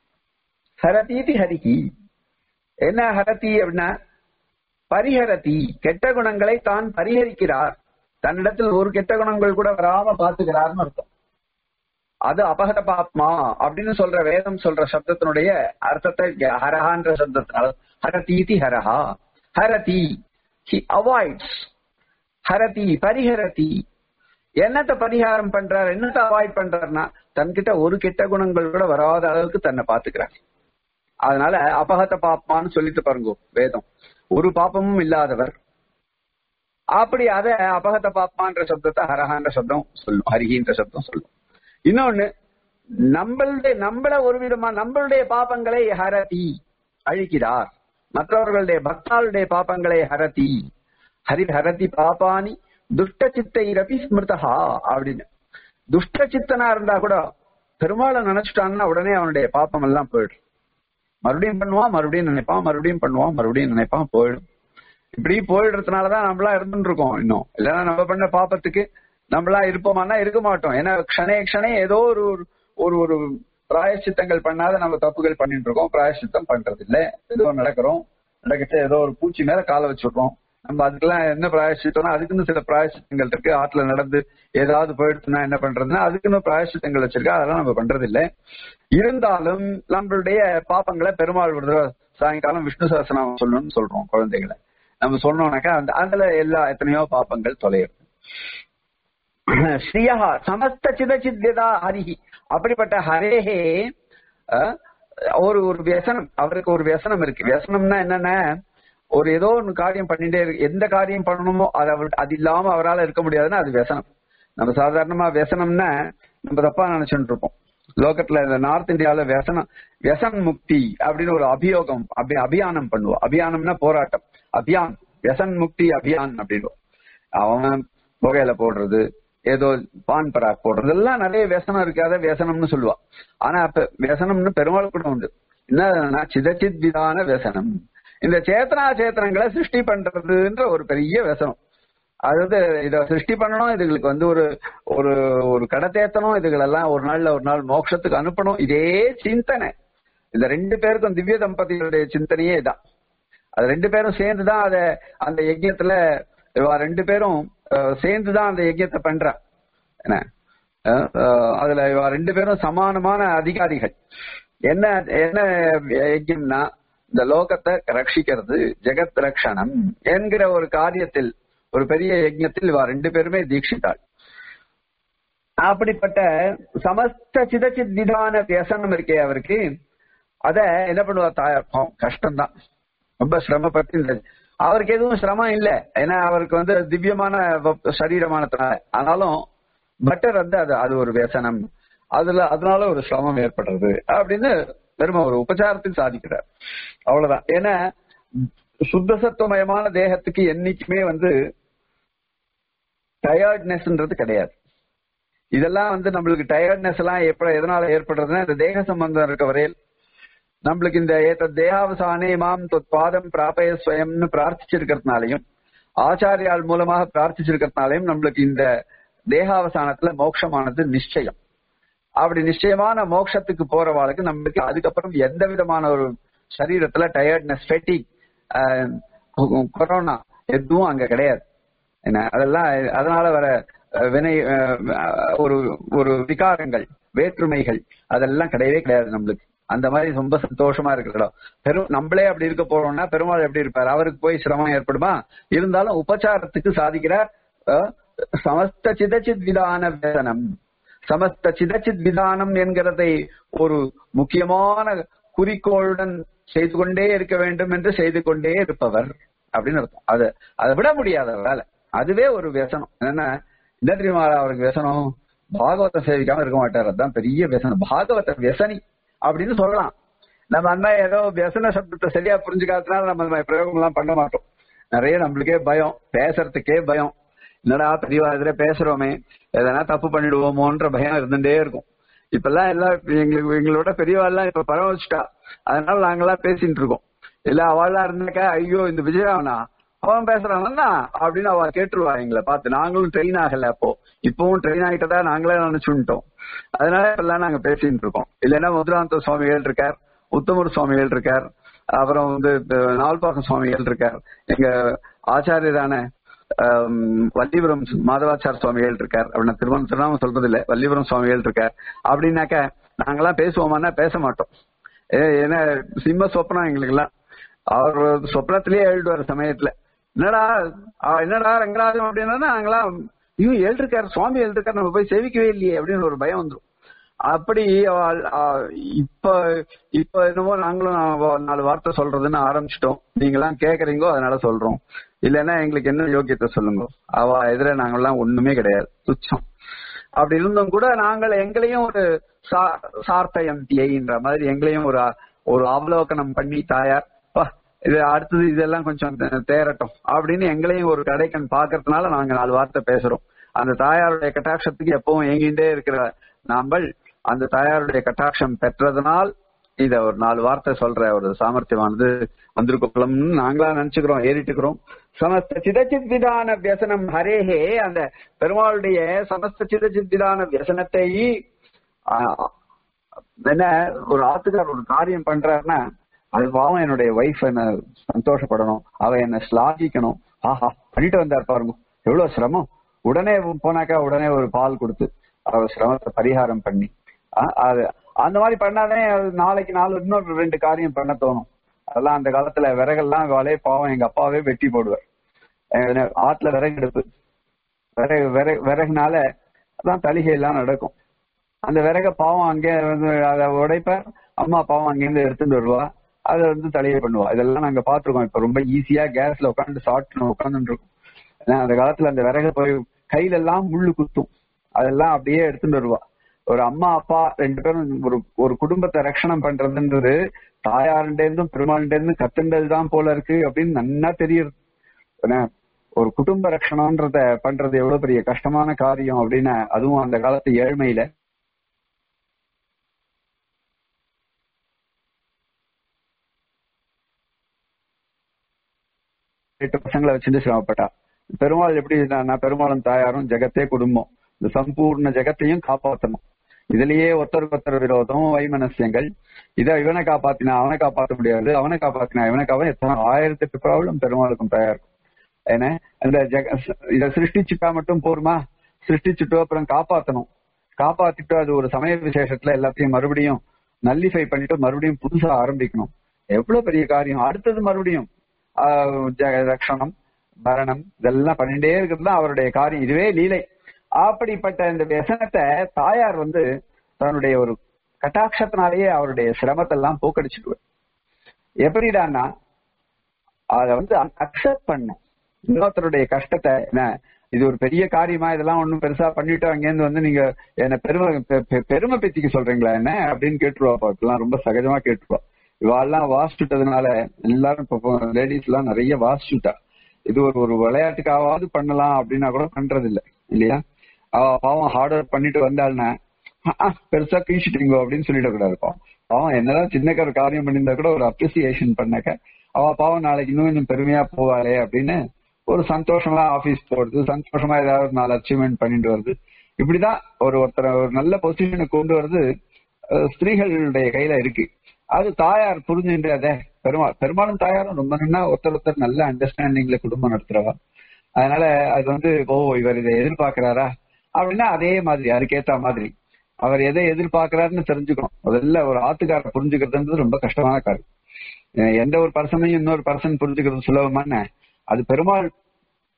ஹரதீதி ஹரிஹி என்ன ஹரதி அப்படின்னா பரிஹரதி கெட்ட குணங்களை தான் பரிஹரிக்கிறார் தன்னிடத்தில் ஒரு கெட்ட குணங்கள் கூட வராம பாத்துக்கிறார்னு அர்த்தம் அது அபகத பாப்மா அப்படின்னு சொல்ற வேதம் சொல்ற சப்தத்தினுடைய அர்த்தத்தை இங்க ஹரஹான்ற சப்தத்தினால ஹரதீதி ஹரஹா ஹரதி ஹி அவாய்ட்ஸ் ஹரதி பரிஹரதி என்னத்த பரிகாரம் பண்றார் என்னத்த அவாய்ட் பண்றாருன்னா தன்கிட்ட ஒரு கெட்ட குணங்கள் கூட வராத அளவுக்கு தன்னை பாத்துக்கிறார் அதனால அபகத பாப்மான்னு சொல்லிட்டு பாருங்க வேதம் ஒரு பாப்பமும் இல்லாதவர் அப்படி அத அபகத பாப்மான்ற சப்தத்தை ஹரஹான்ற சப்தம் சொல்லும் ஹரிஹின்ற சப்தம் சொல்லும் இன்னொன்னு நம்மளுடைய நம்மள ஒரு விதமா நம்மளுடைய பாப்பங்களை ஹரதி அழிக்கிறார் மற்றவர்களுடைய பக்தாளுடைய பாப்பங்களை ஹரதி ஹரி ஹரதி பாபானி துஷ்ட சித்தைரபி ஸ்மிருதா அப்படின்னு துஷ்ட சித்தனா இருந்தா கூட பெருமாளை நினைச்சிட்டான்னா உடனே அவனுடைய பாப்பம் எல்லாம் போயிடும் மறுபடியும் பண்ணுவான் மறுபடியும் நினைப்பான் மறுபடியும் பண்ணுவான் மறுபடியும் நினைப்பான் போயிடும் இப்படி போயிடுறதுனாலதான் நம்மளா இருந்துட்டு இருக்கோம் இன்னும் இல்லைன்னா நம்ம பண்ண பாப்பத்துக்கு நம்மளா இருப்போமானா இருக்க மாட்டோம் ஏன்னா க்ஷணே க்ஷணே ஏதோ ஒரு ஒரு- ஒரு ஒரு பிராயச்சித்தங்கள் பண்ணாத நம்ம தப்புகள் பண்ணிட்டு இருக்கோம் பிராயச்சித்தம் பண்றது இல்ல ஏதோ நடக்கிறோம் நடக்கிட்டு ஏதோ ஒரு பூச்சி மேல காலை வச்சிடுறோம் நம்ம அதுக்கெல்லாம் என்ன பிராயச்சித்தம்னா அதுக்குன்னு சில பிராயச்சித்தங்கள் இருக்கு ஆற்றுல நடந்து ஏதாவது போயிடுச்சுன்னா என்ன பண்றதுன்னா அதுக்குன்னு பிராயச்சித்தங்கள் வச்சிருக்கா அதெல்லாம் நம்ம பண்றது இல்ல இருந்தாலும் நம்மளுடைய பாப்பங்களை பெருமாள் ஒரு தடவை சாயங்காலம் விஷ்ணு சஹஸ்ரநாமம் சொல்லணும்னு சொல்றோம் குழந்தைகளை நம்ம சொன்னோம்னாக்கா அந்த அதுல எல்லா எத்தனையோ பாப்பங்கள் தொலையும் ஸ்ரீயா சமஸ்த சிதச்சித்யதா ஹரிஹி அப்படிப்பட்ட ஹரேஹே அஹ், ஒரு ஒரு வியசனம் அவருக்கு ஒரு வியசனம் இருக்கு வியசனம்னா என்னன்னா ஒரு ஏதோ ஒன்று காரியம் பண்ணிட்டே இருக்கு எந்த காரியம் பண்ணணுமோ அது அவர் அது இல்லாம அவரால் இருக்க முடியாதுன்னா அது வியசனம் நம்ம சாதாரணமா வியசனம்னா நம்ம தப்பா நினைச்சுட்டு இருப்போம் லோகத்துல இந்த நார்த் இந்தியாவில வியசனம் வியசன் முக்தி அப்படின்னு ஒரு அபியோகம் அப்படி அபியானம் பண்ணுவோம் அபியானம்னா போராட்டம் அபியான் வியசன் முக்தி அபியான் அப்படின்னு அவன் புகையில போடுறது ஏதோ பான் பராக் போடுறது எல்லாம் நிறைய வியசனம் இருக்காத வியசனம்னு சொல்லுவா ஆனா அப்ப வியசனம்னு பெருமாள் கூட உண்டு என்னன்னா சிதச்சித் விதான வியசனம் இந்த சேத்தனா சேத்தனங்களை சிருஷ்டி பண்றதுன்ற ஒரு பெரிய வியசனம் அதாவது இத சிருஷ்டி பண்ணணும் இதுகளுக்கு வந்து ஒரு ஒரு ஒரு கடத்தேத்தணும் இதுகளெல்லாம் ஒரு நாள்ல ஒரு நாள் மோட்சத்துக்கு அனுப்பணும் இதே சிந்தனை இந்த ரெண்டு பேருக்கும் திவ்ய தம்பதிகளுடைய சிந்தனையே இதான் அது ரெண்டு பேரும் சேர்ந்துதான் அத அந்த யஜ்யத்துல இவ ரெண்டு பேரும் அஹ், சேர்ந்துதான் அந்த யஜ்யத்தை பண்றா என்ன அஹ், அஹ், அதுல இவ ரெண்டு பேரும் சமானமான அதிகாரிகள் என்ன என்ன யஜ்யம்னா இந்த லோகத்தை ரட்சிக்கிறது ஜெகத் ரக்ஷணம் என்கிற ஒரு காரியத்தில் ஒரு பெரிய யஜ்யத்தில் இவ ரெண்டு பேருமே தீட்சித்தாள் அப்படிப்பட்ட சமஸ்த சிதச்சித் விதான வியசனம் இருக்கே அவருக்கு அத என்ன பண்ணுவா தாயார் பாவம், கஷ்டம்தான் ரொம்ப சிரமப்பட்டு இந்த அவருக்கு எதுவும் சிரமம் இல்ல ஏன்னா அவருக்கு வந்து திவ்யமான வ- சரீரமானதுனால ஆனாலும் பட்டர் வந்து அது அது ஒரு வியசனம் அதுல அதனால ஒரு சிரமம் ஏற்படுறது அப்படின்னு பெருமை ஒரு உபச்சாரத்தில் சாதிக்கிறார் அவ்வளவுதான் ஏன்னா சுத்த சத்துவமயமான தேகத்துக்கு என்னைக்குமே வந்து டயர்ட்னஸ்ன்றது கிடையாது இதெல்லாம் வந்து நம்மளுக்கு டயர்ட்னஸ் எல்லாம் எப்ப எதனால ஏற்படுறதுன்னா இந்த தேக சம்பந்தம் இருக்க வரையில் நம்மளுக்கு இந்த ஏத்த தேகாவசானே மாம் தொத் பாதம் பிராபய ஸ்வயம்னு பிரார்த்திச்சிருக்கிறதுனாலையும் ஆச்சாரியால் மூலமாக பிரார்த்திச்சிருக்கிறதுனாலையும் நம்மளுக்கு இந்த தேகாவசானத்துல மோட்சமானது நிச்சயம் அப்படி நிச்சயமான மோட்சத்துக்கு போறவாளுக்கு நம்மளுக்கு அதுக்கப்புறம் எந்த விதமான ஒரு சரீரத்துல டயர்ட்னஸ் ஃபெட்டிக் கொரோனா எதுவும் அங்க கிடையாது என்ன அதெல்லாம் அதனால வர அஹ், வினை அஹ், ஒரு ஒரு விகாரங்கள் வேற்றுமைகள் அதெல்லாம் கிடையவே கிடையாது நம்மளுக்கு அந்த மாதிரி ரொம்ப சந்தோஷமா இருக்கிற இடம் பெரும் நம்மளே அப்படி இருக்க போறோம்னா பெருமாள் எப்படி இருப்பார் அவருக்கு போய் சிரமம் ஏற்படுமா இருந்தாலும் உபச்சாரத்துக்கு சாதிக்கிறார் அஹ், சமஸ்த சிதச்சித் விதான வேதனம் சமஸ்த சிதச்சித் விதானம் என்கிறதை ஒரு முக்கியமான குறிக்கோளுடன் செய்து கொண்டே இருக்க வேண்டும் என்று செய்து கொண்டே இருப்பவர் அப்படின்னு அர்த்தம் அது அதை விட முடியாத வேலை அதுவே ஒரு வியசனம் என்ன என்ன தெரியுமா அவருக்கு வியசனம் பாகவதம் சேவிக்காம இருக்க மாட்டார் அதுதான் பெரிய வியசனம் பாகவத வியசனி அப்படின்னு சொல்லலாம் நம்ம அந்த மாதிரி ஏதோ வியசன சப்தத்தை சரியா புரிஞ்சுக்காததுனால நம்ம இந்த மாதிரி பிரயோகம் எல்லாம் பண்ண மாட்டோம் நிறைய நம்மளுக்கே பயம் பேசுறதுக்கே பயம் என்னடா பெரியவா எதிரே பேசுறோமே எதனா தப்பு பண்ணிடுவோமோன்ற பயம் இருந்துட்டே இருக்கும் இப்பெல்லாம் எல்லாம் எங்களுக்கு எங்களோட பெரியவா எல்லாம் இப்ப பரவச்சுட்டா அதனால நாங்கெல்லாம் பேசிட்டு இருக்கோம் இல்ல அவளா இருந்தாக்கா ஐயோ இந்த விஜயாவனா அவன் பேசுறான்னா அப்படின்னு அவ கேட்டுருவா எங்களை பார்த்து நாங்களும் ட்ரெயின் ஆகல அப்போ இப்பவும் ட்ரெயின் ஆகிட்டதா நாங்களே நினைச்சுட்டோம் அதனால இப்பெல்லாம் நாங்க பேசிட்டு இருக்கோம் இல்லைன்னா முதுராந்த சுவாமிகள் இருக்கார் உத்தமர் சுவாமிகள் இருக்கார் அப்புறம் வந்து நால்பாக்கம் சுவாமிகள் இருக்கார் எங்க ஆச்சாரியரான வல்லிபுரம் மாதவாச்சார சுவாமிகள் இருக்கார் அப்படின்னா திருமணம் திருநாமம் சொல்றது இல்ல வல்லிபுரம் சுவாமிகள் இருக்கார் அப்படின்னாக்க நாங்கெல்லாம் பேசுவோமான்னா பேச மாட்டோம் ஏன்னா சிம்ம சொப்னம் எங்களுக்கு எல்லாம் அவர் சொப்னத்திலேயே எழுதுவார் சமயத்துல என்னடா என்னடா ரங்கராஜம் அப்படின்னா நாங்களாம் ஐயோ எழுதிருக்காரு சுவாமி எழுதிருக்காரு நம்ம போய் சேவிக்கவே இல்லையே அப்படின்னு ஒரு பயம் வந்துடும் அப்படி இப்ப இப்ப என்னமோ நாங்களும் நாலு வார்த்தை சொல்றதுன்னு ஆரம்பிச்சிட்டோம் நீங்களாம் கேக்குறீங்கோ அதனால சொல்றோம் இல்லைன்னா எங்களுக்கு என்ன யோக்கியத்தை சொல்லுங்க அவ எதிர நாங்கெல்லாம் ஒண்ணுமே கிடையாது துச்சம் அப்படி இருந்தும் கூட நாங்கள் எங்களையும் ஒரு சார்த்தயந்தியைன்ற மாதிரி எங்களையும் ஒரு ஒரு அவலோகனம் பண்ணி தாயார் இது அடுத்தது இதெல்லாம் கொஞ்சம் தேரட்டும் அப்படின்னு எங்களையும் ஒரு கடைக்கன் பாக்குறதுனால நாங்க நாலு வார்த்தை பேசுறோம் அந்த தாயாருடைய கட்டாட்சத்துக்கு எப்பவும் ஏங்கிட்டே இருக்கிற நாங்கள் அந்த தாயாருடைய கட்டாட்சம் பெற்றதுனால் இத ஒரு நாலு வார்த்தை சொல்ற ஒரு சாமர்த்தியமானது வந்திருக்கோம்னு நாங்களா நினைச்சுக்கிறோம் ஏறிட்டுக்கிறோம் சமஸ்த சிதச்சித் விதான வியசனம் ஹரேஹே அந்த பெருமாளுடைய சமஸ்த சிதச்சித் விதான வியசனத்தை என்ன ஒரு ஆத்துக்கார் ஒரு காரியம் பண்றாருன்னா அது பாவம் என்னுடைய ஒய்ஃப் என்ன சந்தோஷப்படணும் அவ என்ன ஸ்லாகிக்கணும் ஆஹா பண்ணிட்டு வந்தார் பாருங்க எவ்வளவு சிரமம் உடனே போனாக்கா உடனே ஒரு பால் கொடுத்து அவர் சிரமத்தை பரிகாரம் பண்ணி அது அந்த மாதிரி பண்ணாதே நாளைக்கு நாலு இன்னொரு ரெண்டு காரியம் பண்ண தோணும் அதெல்லாம் அந்த காலத்துல விறகெல்லாம் வலைய பாவம் எங்க அப்பாவே வெட்டி போடுவார் ஆத்துல விறகு எடுப்பு விறகு விறகு விறகுனால அதான் தலிகை எல்லாம் நடக்கும் அந்த விறக பாவம் அங்கே வந்து அதை உடைப்ப அம்மா பாவம் அங்கேருந்து எடுத்துட்டு வருவா அதை வந்து தலையை பண்ணுவா இதெல்லாம் நாங்க பாத்துருக்கோம் இப்ப ரொம்ப ஈஸியா கேஸ்ல உட்காந்து சாப்பிட்டு உட்காந்துட்டு இருக்கோம் அந்த காலத்துல அந்த விறக போய் கையில எல்லாம் முள்ளு குத்தும் அதெல்லாம் அப்படியே எடுத்துட்டு வருவா ஒரு அம்மா அப்பா ரெண்டு பேரும் ஒரு ஒரு குடும்பத்தை ரட்சணம் பண்றதுன்றது தாயாருண்டேருந்தும் பெருமாள்டேருந்து கத்துண்டதுதான் போல இருக்கு அப்படின்னு நன்னா தெரியுது ஒரு குடும்ப ரட்சணம்ன்றத பண்றது எவ்வளவு பெரிய கஷ்டமான காரியம் அப்படின்னு அதுவும் அந்த காலத்து ஏழ்மையில எட்டு பசங்களை வச்சுட்டு சிரமப்பட்டா பெருமாள் எப்படி நான் பெருமாளும் தாயாரும் ஜெகத்தே குடும்பம் இந்த சம்பூர்ண ஜெகத்தையும் காப்பாற்றணும் இதுலயே ஒருத்தருக்கு ஒருத்தர் விரோதம் வைமனசியங்கள் இதை இவனை காப்பாத்தினா அவனை காப்பாற்ற முடியாது அவனை காப்பாத்தினா இவனை காப்பாற்ற எத்தனை ஆயிரத்தி எட்டு ப்ராப்ளம் பெருமாளுக்கும் தயார் ஏன்னா அந்த ஜெக இதை சிருஷ்டிச்சுட்டா மட்டும் போருமா சிருஷ்டிச்சுட்டு அப்புறம் காப்பாத்தணும் காப்பாத்திட்டு அது ஒரு சமய விசேஷத்துல எல்லாத்தையும் மறுபடியும் நல்லிஃபை பண்ணிட்டு மறுபடியும் புதுசா ஆரம்பிக்கணும் எவ்வளவு பெரிய காரியம் அடுத்தது மறுபடியும் ரக்ஷணம் மரணம் இதெல்லாம் பண்ணிட்டே இருக்கிறது தான் அவருடைய காரியம் இதுவே லீலை அப்படிப்பட்ட இந்த வியசனத்தை தாயார் வந்து தன்னுடைய ஒரு கட்டாட்சத்தினாலேயே அவருடைய சிரமத்தை எல்லாம் போக்கடிச்சுடுவார் எப்படிடான்னா அத வந்து அக்செப்ட் பண்ணும் இன்னொருத்தருடைய கஷ்டத்தை என்ன இது ஒரு பெரிய காரியமா இதெல்லாம் ஒண்ணும் பெருசா பண்ணிட்டு அங்கேருந்து வந்து நீங்க என்ன பெருமை பெருமை பேத்திக்க சொல்றீங்களா என்ன அப்படின்னு கேட்டுருவா இப்பெல்லாம் ரொம்ப சகஜமா கேட்டுருவா இவாள்லாம் வாசிச்சுட்டதுனால எல்லாரும் இப்போ லேடிஸ் எல்லாம் நிறைய வாசிச்சுட்டா இது ஒரு ஒரு விளையாட்டுக்காவது பண்ணலாம் அப்படின்னா கூட பண்றது இல்ல இல்லையா அவ பாவம் ஹார்ட் ஒர்க் பண்ணிட்டு வந்தாள்னா பெருசா கீழ்ச்சிட்டீங்க அப்படின்னு சொல்லிடக்கூடாது பாவம் பாவம் என்னதான் சின்ன ஒரு காரியம் பண்ணியிருந்தா கூட ஒரு அப்ரிசியேஷன் பண்ணாக்க அவ பாவம் நாளைக்கு இன்னும் கொஞ்சம் பெருமையா போவாளே அப்படின்னு ஒரு சந்தோஷமா ஆபீஸ் போறது சந்தோஷமா ஏதாவது நாலு அச்சீவ்மெண்ட் பண்ணிட்டு வருது இப்படிதான் ஒரு ஒருத்தரை ஒரு நல்ல பொசிஷனுக்கு கொண்டு வருது ஸ்திரீகளுடைய கையில இருக்கு அது தாயார் புரிஞ்சுன்றதே பெருமாள் பெருமாளும் தாயாரும் ரொம்ப நல்லா ஒருத்தர் ஒருத்தர் நல்ல அண்டர்ஸ்டாண்டிங்ல குடும்பம் நடத்துறவா அதனால அது வந்து ஓ இவர் இதை எதிர்பார்க்கிறாரா அப்படின்னா அதே மாதிரி அதுக்கேத்த மாதிரி அவர் எதை எதிர்பார்க்கிறாருன்னு தெரிஞ்சுக்கணும் முதல்ல ஒரு ஆத்துக்காரரை புரிஞ்சுக்கிறதுன்றது ரொம்ப கஷ்டமான காரியம் எந்த ஒரு பர்சனையும் இன்னொரு பர்சன் புரிஞ்சுக்கிறது சுலபமான அது பெருமாள்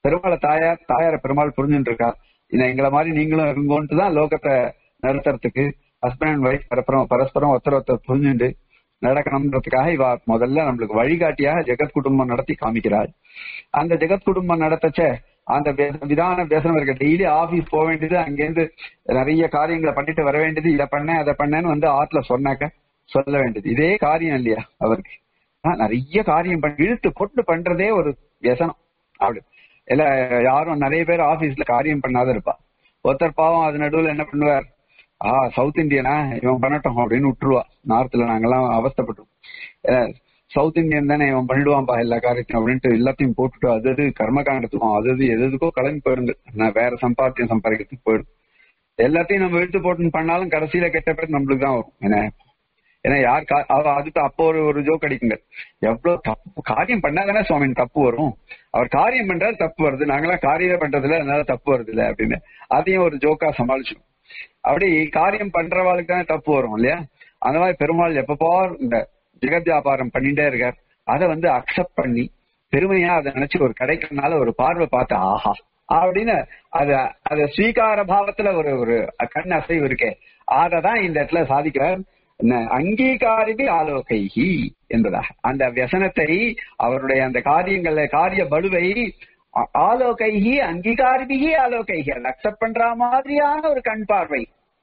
பெருமாளை தாயார் தாயார பெருமாள் புரிஞ்சுட்டு இருக்கா இந்த எங்களை மாதிரி நீங்களும் இருங்கோன்ட்டு தான் லோகத்தை நிறுத்துறதுக்கு ஹஸ்பண்ட் அண்ட் ஒய்ஃப் பரஸ்பரம் பரஸ்பரம் ஒருத்தர் ஒருத்தர் புரிஞ்சுண்டு நடக்கணும்ன்றதுக்காக இவ முதல்ல நம்மளுக்கு வழிகாட்டியாக ஜெகத் குடும்பம் நடத்தி காமிக்கிறாள் அந்த ஜெகத் குடும்பம் நடத்தச்ச அந்த வே- விதான பேசனம் இருக்கு டெய்லி ஆபீஸ் போக வேண்டியது அங்கேருந்து நிறைய காரியங்களை பண்ணிட்டு வர வேண்டியது இதை பண்ணேன் அதை பண்ணேன்னு வந்து ஆத்துல சொன்னாக்க சொல்ல வேண்டியது இதே காரியம் இல்லையா அவருக்கு ஆனா, நிறைய காரியம் பண்ணி இழுத்து போட்டு பண்றதே ஒரு வியசனம் அப்படி இல்ல யாரும் நிறைய பேர் ஆபீஸ்ல காரியம் பண்ணாத இருப்பா ஒருத்தர் பாவம் அது நடுவுல என்ன பண்ணுவார் ஆ சவுத் இந்தியனா இவன் பண்ணட்டும் அப்படின்னு விட்டுருவா நார்த்ல நாங்கெல்லாம் அவஸ்தைப்பட்டோம் அஹ், சவுத் இந்தியன் தானே இவன் பண்ணிடுவான்பா எல்லா காரியத்தையும் அப்படின்ட்டு எல்லாத்தையும் போட்டுட்டு அது அது கர்மகாண்டத்துக்கும் அது அது எது எதுக்கோ கிளம்பி போயிருந்து நான் வேற சம்பாத்தியம் சம்பாதிக்கிறதுக்கு போயிடும் எல்லாத்தையும் நம்ம இழுத்து போட்டு பண்ணாலும் கடைசியில கெட்ட பேர் நம்மளுக்கு தான் வரும் என்ன ஏன்னா யார் கா- அவ அதுக்கு அப்போ ஒரு ஒரு ஜோக் அடிக்குங்க எவ்வளவு தப்பு காரியம் பண்ணாதானே சுவாமி தப்பு வரும் அவர் காரியம் பண்றாரு தப்பு வருது நாங்களாம் காரியமே பண்றது இல்ல அதனால தப்பு வருது இல்ல அப்படின்னு அதையும் ஒரு ஜோக்கா சமாளிச்சோம் அப்படி காரியம் பண்றவாளுக்கு தானே தப்பு வரும் இல்லையா அந்த மாதிரி பெருமாள் எப்பப்போ இந்த ஜெகத் வியாபாரம் பண்ணிட்டே இருக்கார் அதை வந்து அக்செப்ட் பண்ணி பெருமையா அதை நினைச்சு ஒரு கிடைக்கிறதுனால ஒரு பார்வை பார்த்து ஆஹா அப்படின்னு அத அத ஸ்வீகார பாவத்துல ஒரு ஒரு கண் அசைவு இருக்கே அததான் இந்த இடத்துல சாதிக்கிறார் என்ன, அங்கீகாரிபி ஆலோகைஹி என்பதாக அந்த வியசனத்தை அவருடைய அந்த காரியங்கள்ல காரிய பலுவை ஆ- ஆலோகைஹி அங்கீகாரிபிகி ஆலோகைஹி அதை அக்செப்ட் பண்ற மாதிரியான ஒரு கண் பார்வை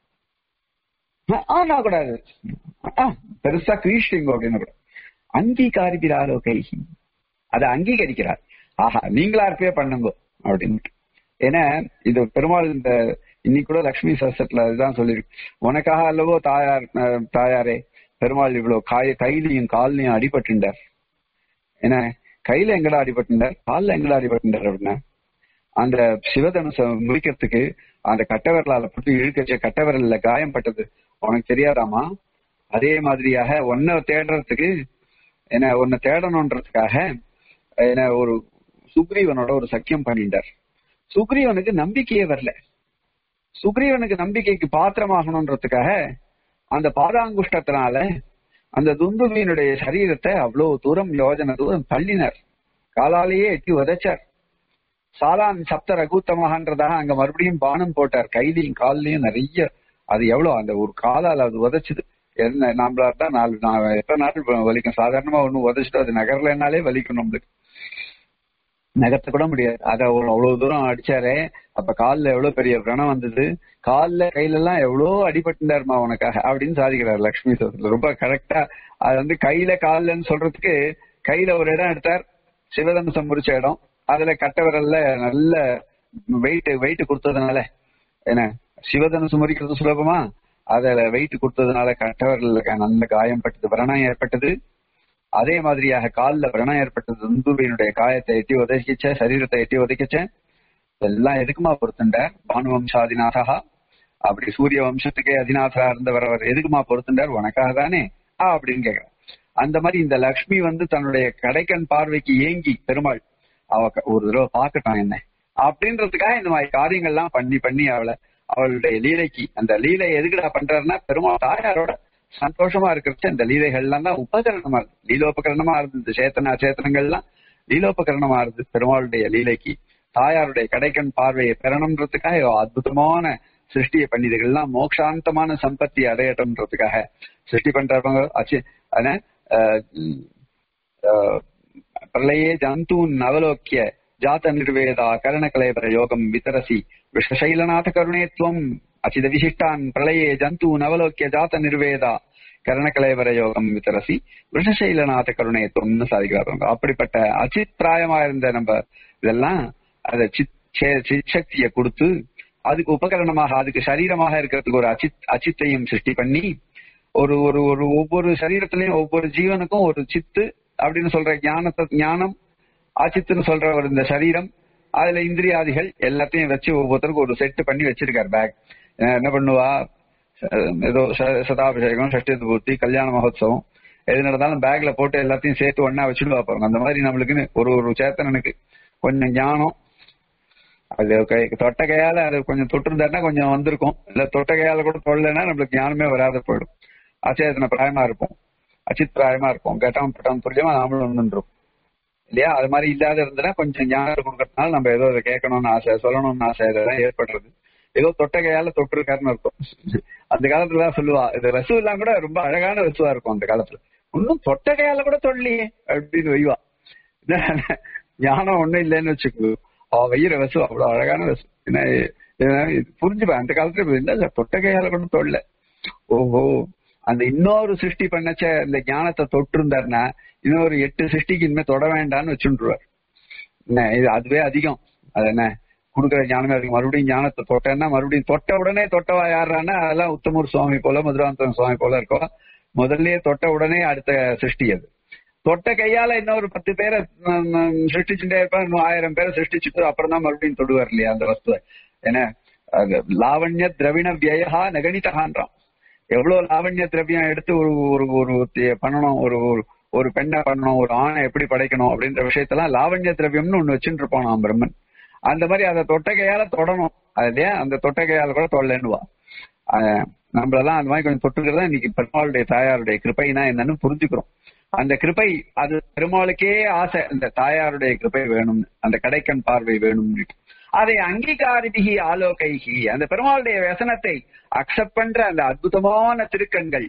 ஆ- ஆனா கூடாது ஆ, பெருசா கிரீஷ்டிங்கோ அப்படின்னு கூட அங்கீகாரிபி ஆலோகைஹி அதை அங்கீகரிக்கிறார் ஆஹா நீங்களா இருப்பே பண்ணுங்க அப்படின்னு ஏன்னா இது பெருமாள் இந்த இன்னைக்கு கூட லக்ஷ்மி சஸ்திரத்துல இதுதான் சொல்லியிருக்கு உனக்காக அல்லவோ தாயார் அஹ், தாயாரே பெருமாள் இவ்வளவு காய கையிலையும் கால்லையும் அடிபட்டுண்டார் என்ன கையில எங்கடா அடிபட்டுண்டார் கால்ல எங்கடா அடிபட்டுண்டார் அப்படின்னா அந்த சிவதனுச முடிக்கிறதுக்கு அந்த கட்டவிரலால போட்டு இழுக்கச்ச கட்டவிரல்ல காயம் பட்டது உனக்கு தெரியாதாமா அதே மாதிரியாக உன்னை தேடுறதுக்கு என்ன உன்னை தேடணுன்றதுக்காக என்ன ஒரு சுக்ரீவனோட ஒரு சக்கியம் பண்ணிட்டார் சுக்ரீவனுக்கு நம்பிக்கையே வரல சுக்ரீவனுக்கு நம்பிக்கைக்கு பாத்திரமாகணுன்றதுக்காக அந்த பாதாங்குஷ்டத்தினால அந்த துந்துபியினுடைய சரீரத்தை அவ்வளவு தூரம் யோஜனை தூரம் தள்ளினார் காலாலேயே எட்டி உதைச்சார் சாலான் சப்த ரகுத்தமகன்றதாக அங்க மறுபடியும் பானம் போட்டார் கையிலையும் கால்லயும் நிறைய அது எவ்வளவு அந்த ஒரு காலால அது உதைச்சுது என்ன நம்மளா இருந்தா நாலு நா- எத்தனை நாள் வலிக்கும் சாதாரணமா ஒண்ணு உதைச்சிட்டு அது நகரலைனாலே வலிக்கும் நம்மளுக்கு நகர்த்த கூட முடியாது அத அவ்வளவு அவ்வளவு தூரம் அடிச்சாரே அப்ப கால்ல எவ்வளவு பெரிய பிரணம் வந்தது கால்ல கையில எல்லாம் எவ்வளவு அடிபட்டுண்டாருமா உனக்காக அப்படின்னு சாதிக்கிறார் லக்ஷ்மி சோதத்துல ரொம்ப கரெக்டா அது வந்து கையில கால்லன்னு சொல்றதுக்கு கையில ஒரு இடம் எடுத்தார் சிவதனுசம் முடிச்ச இடம் அதுல கட்ட விரல்ல நல்ல வெயிட் வெயிட் கொடுத்ததுனால என்ன சிவதனுசு முறிக்கிறது சுலபமா அதுல வெயிட் கொடுத்ததுனால கட்ட விரல்ல நல்ல காயம் பட்டது விரணம் ஏற்பட்டது அதே மாதிரியாக கால்ல விரணம் ஏற்பட்டது துந்துபியினுடைய காயத்தை எட்டி உதைக்கிச்ச சரீரத்தை எட்டி உதைக்கிச்ச எல்லாம் எதுக்குமா பொறுத்துண்டார் பானுவம்சாதிநாதா அப்படி சூரிய வம்சத்துக்கே அதிநாதரா இருந்தவர் அவர் எதுக்குமா பொறுத்துண்டார் உனக்காக தானே ஆ அப்படின்னு கேக்குறார் அந்த மாதிரி இந்த லக்ஷ்மி வந்து தன்னுடைய கடைக்கண் பார்வைக்கு ஏங்கி பெருமாள் அவ க- ஒரு தடவை பாக்கட்டான் என்ன அப்படின்றதுக்காக இந்த மாதிரி காரியங்கள்லாம் பண்ணி பண்ணி அவளை அவளுடைய லீலைக்கு அந்த லீலை எதுக்குடா பண்றாருன்னா பெருமாள் தாயாரோட சந்தோஷமா இருக்கிறது இந்த லீலைகள்லாம் தான் உபகரணமா இருக்கு லீலோபகரணமா இருந்தது சேத்தன சேத்தனங்கள்லாம் லீலோபகரணமா இருந்தது பெருமாளுடைய லீலைக்கு தாயாருடைய கடைக்கண் பார்வையை பெறணுன்றதுக்காக இவ அற்புதமான சிருஷ்டியை பண்ணிதுகள்லாம் மோக்ஷாந்தமான சம்பத்தி அடையட்டும்ன்றதுக்காக சிருஷ்டி பண்றவங்க அச்சு அன பிரளயே ஜந்தூன் நவலோக்கிய ஜாத நிர்வேதா கரணகலேபர யோகம் விதரசி விஷசைலநாத கருணேத்வம் அச்சித விசிஷ்டான் பிரளயே ஜந்து நவலோக்கிய ஜாத நிர்வேதா கரணகலேபர யோகம் விதரசி விஷசைலநாத கருணேத்வம்னு சாதிக்கிறாங்க அப்படிப்பட்ட அச்சித் பிராயமா இருந்த நம்ம இதெல்லாம் அத சித் சே- சிச்சக்தியை கொடுத்து அதுக்கு உபகரணமாக அதுக்கு சரீரமாக இருக்கிறதுக்கு ஒரு அச்சித் அச்சித்தையும் சிருஷ்டி பண்ணி ஒரு ஒரு ஒரு ஒவ்வொரு சரீரத்திலையும் ஒவ்வொரு ஜீவனுக்கும் ஒரு சித்து அப்படின்னு சொல்ற ஞானத்தை ஞானம் அச்சித்துன்னு சொல்ற ஒரு இந்த சரீரம் அதுல இந்திரியாதிகள் எல்லாத்தையும் வச்சு ஒவ்வொருத்தருக்கும் ஒரு செட் பண்ணி வச்சிருக்காரு பேக் என்ன பண்ணுவா அஹ் ஏதோ ச- சதாபிஷேகம் சஷ்டி பூர்த்தி கல்யாண மகோத்சவம் எது நடந்தாலும் பேக்ல போட்டு எல்லாத்தையும் சேர்த்து ஒண்ணா வச்சுடுவா பாருங்க அந்த மாதிரி நம்மளுக்குன்னு ஒரு ஒரு சேத்தனனுக்கு கொஞ்சம் ஞானம் அது கை தொட்ட கையால அது கொஞ்சம் தொட்டிருந்தாருன்னா கொஞ்சம் வந்திருக்கும் இல்ல தொட்ட கையால கூட தொடலைன்னா நம்மளுக்கு ஞானமே வராத போயிடும் அச்சேதன பிராயமா இருப்போம் அச்சித் பிராயமா இருப்போம் கட்டம் பட்டம் துல்லியமா நாமளும் வந்துருக்கும் இல்லையா அது மாதிரி இல்லாத இருந்ததுன்னா கொஞ்சம் ஞானத்தை கொடுக்கறதுனால நம்ம ஏதோ அதை கேட்கணும்னு ஆசை சொல்லணும்னு ஆசை இதெல்லாம் ஏற்படுறது ஏதோ தொட்டகையால தொட்டிருக்காருன்னு இருக்கும் அந்த காலத்துல தான் சொல்லுவா இது ரசு எல்லாம் கூட ரொம்ப அழகான ரசுவா இருக்கும் அந்த காலத்துல இன்னும் தொட்டகையால கூட சொல்லலையே அப்படின்னு வைவா ஞானம் ஒண்ணும் இல்லைன்னு வச்சுக்கோ அவ வையிற ரசு அவ்வளவு அழகான ரசு ஏன்னா புரிஞ்சுப்பேன் அந்த காலத்துல இல்ல தொட்டகையால கூட தொல்ல ஓஹோ அந்த இன்னொரு சிருஷ்டி பண்ணச்ச இந்த ஞானத்தை தொட்டு இருந்தாருன்னா இன்னொரு எட்டு சிருஷ்டிக்கு இனிமே தொட வேண்டாம்னு வச்சுருவார் என்ன இது அதுவே அதிகம் அது என்ன கொடுக்குற ஞானமே அதிகம் மறுபடியும் ஞானத்தை தொட்டேன்னா மறுபடியும் தொட்ட உடனே தொட்டவா யாருன்னா அதெல்லாம் உத்தமூர் சுவாமி போல மதுராந்தகம் சுவாமி போல இருக்கோ முதல்லயே தொட்ட உடனே அடுத்த சிருஷ்டி அது தொட்ட கையால இன்னொரு பத்து பேரை சிருஷ்டிச்சுட்டே இருப்பா இன்னும் ஆயிரம் பேரை சிருஷ்டிச்சுட்டு அப்புறம் தான் மறுபடியும் தொடுவார் இல்லையா அந்த வஸ்துவை ஏன்னா லாவண்ய திரவிண வியா நகணிதகான்றான் எவ்வளவு லாவண்ய திரவியம் எடுத்து ஒரு ஒரு ஒரு பண்ணணும் ஒரு ஒரு பெண்ணை பண்ணணும் ஒரு ஆணை எப்படி படைக்கணும் அப்படின்ற விஷயத்தெல்லாம் லாவண்ய திரவியம்னு ஒண்ணு வச்சுட்டு இருப்பான் நான் பிரம்மன் அந்த மாதிரி அதை தொட்டகையால தொடணும் அதுலயே அந்த தொட்டகையால கூட தொடலன்னுவா நம்மளெல்லாம் அந்த மாதிரி கொஞ்சம் தொட்டுக்கிறதா இன்னைக்கு பெருமாளுடைய தாயாருடைய கிருப்பைனா என்னன்னு புரிஞ்சுக்கிறோம் அந்த கிருப்பை அது பெருமாளுக்கே ஆசை அந்த தாயாருடைய கிருப்பை வேணும்னு அந்த கடைக்கண் பார்வை வேணும்னு அதை அங்கீகாரிபிகி ஆலோகைகி அந்த பெருமாளுடைய வசனத்தை அக்செப்ட் பண்ற அந்த அற்புதமான திருக்கண்கள்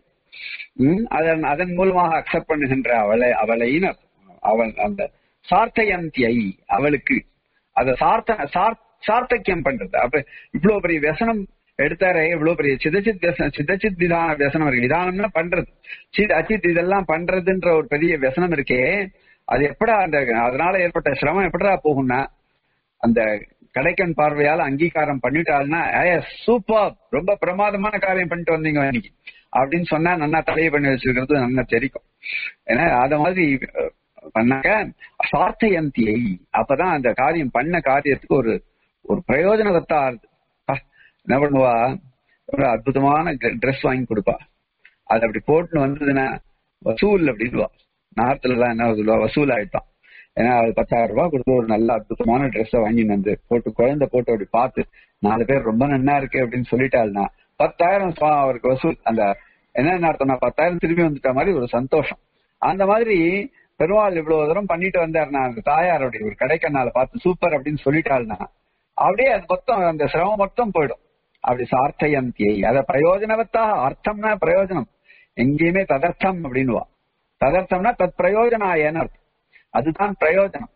உம் அதன் அதன் மூலமாக அக்செப்ட் பண்ணுகின்ற அவளை அவளையினர் அவள் அந்த சார்த்தயந்தியை அவளுக்கு அத சார்த்த சார்த்தக்கியம் பண்றது அப்ப இவ்வளவு பெரிய व्यசனம் எடுத்தாரே இவ்வளவு பெரிய சிதச்சித் சிதச்சித் விதான வியசனம் இருக்கு விதானம்னா பண்றது சித் அச்சித் இதெல்லாம் பண்றதுன்ற ஒரு பெரிய வியசனம் இருக்கே அது எப்படா அந்த அதனால ஏற்பட்ட சிரமம் எப்படா போகும்னா அந்த கடைக்கன் பார்வையால அங்கீகாரம் பண்ணிட்டாள்னா சூப்பர் ரொம்ப பிரமாதமான காரியம் பண்ணிட்டு வந்தீங்க இன்னைக்கு அப்படின்னு சொன்னா நன்னா தலையை பண்ணி வச்சிருக்கிறது நல்லா தெரிக்கும் ஏன்னா அத மாதிரி பண்ணாக்க சார்த்தயந்தியை அப்பதான் அந்த காரியம் பண்ண காரியத்துக்கு ஒரு ஒரு பிரயோஜனவத்தா ஆறுது என்ன பண்ணுவா ஒரு அற்புதமான ட்ரெஸ் வாங்கி கொடுப்பா அது அப்படி போட்டுன்னு வந்ததுன்னா வசூல் அப்படின்வா நார்த்துல எல்லாம் என்ன சொல்லுவா வசூல் ஆயிட்டான் ஏன்னா அது பத்தாயிரம் ரூபாய் கொடுத்து ஒரு நல்ல அற்புதமான ட்ரெஸ்ஸை வாங்கி வந்து போட்டு குழந்தை போட்டு அப்படி பார்த்து நாலு பேர் ரொம்ப நன்னா இருக்கு அப்படின்னு சொல்லிட்டாள்னா பத்தாயிரம் அவருக்கு வசூல் அந்த என்ன அர்த்தம்னா பத்தாயிரம் திரும்பி வந்துட்ட மாதிரி ஒரு சந்தோஷம் அந்த மாதிரி பெருமாள் இவ்வளவு தூரம் பண்ணிட்டு வந்தாருன்னா அந்த தாயாருடைய ஒரு கடைக்கண்ணால பார்த்து சூப்பர் அப்படின்னு சொல்லிட்டாள்னா அப்படியே அது மொத்தம் அந்த சிரமம் மொத்தம் போயிடும் அப்படி சார்த்தயந்தியை அத பிரயோஜனவத்தா அர்த்தம்னா பிரயோஜனம் எங்கேயுமே ததர்த்தம் அப்படின்னுவா ததர்த்தம்னா தத் பிரயோஜனாயன்னு அர்த்தம் அதுதான் பிரயோஜனம்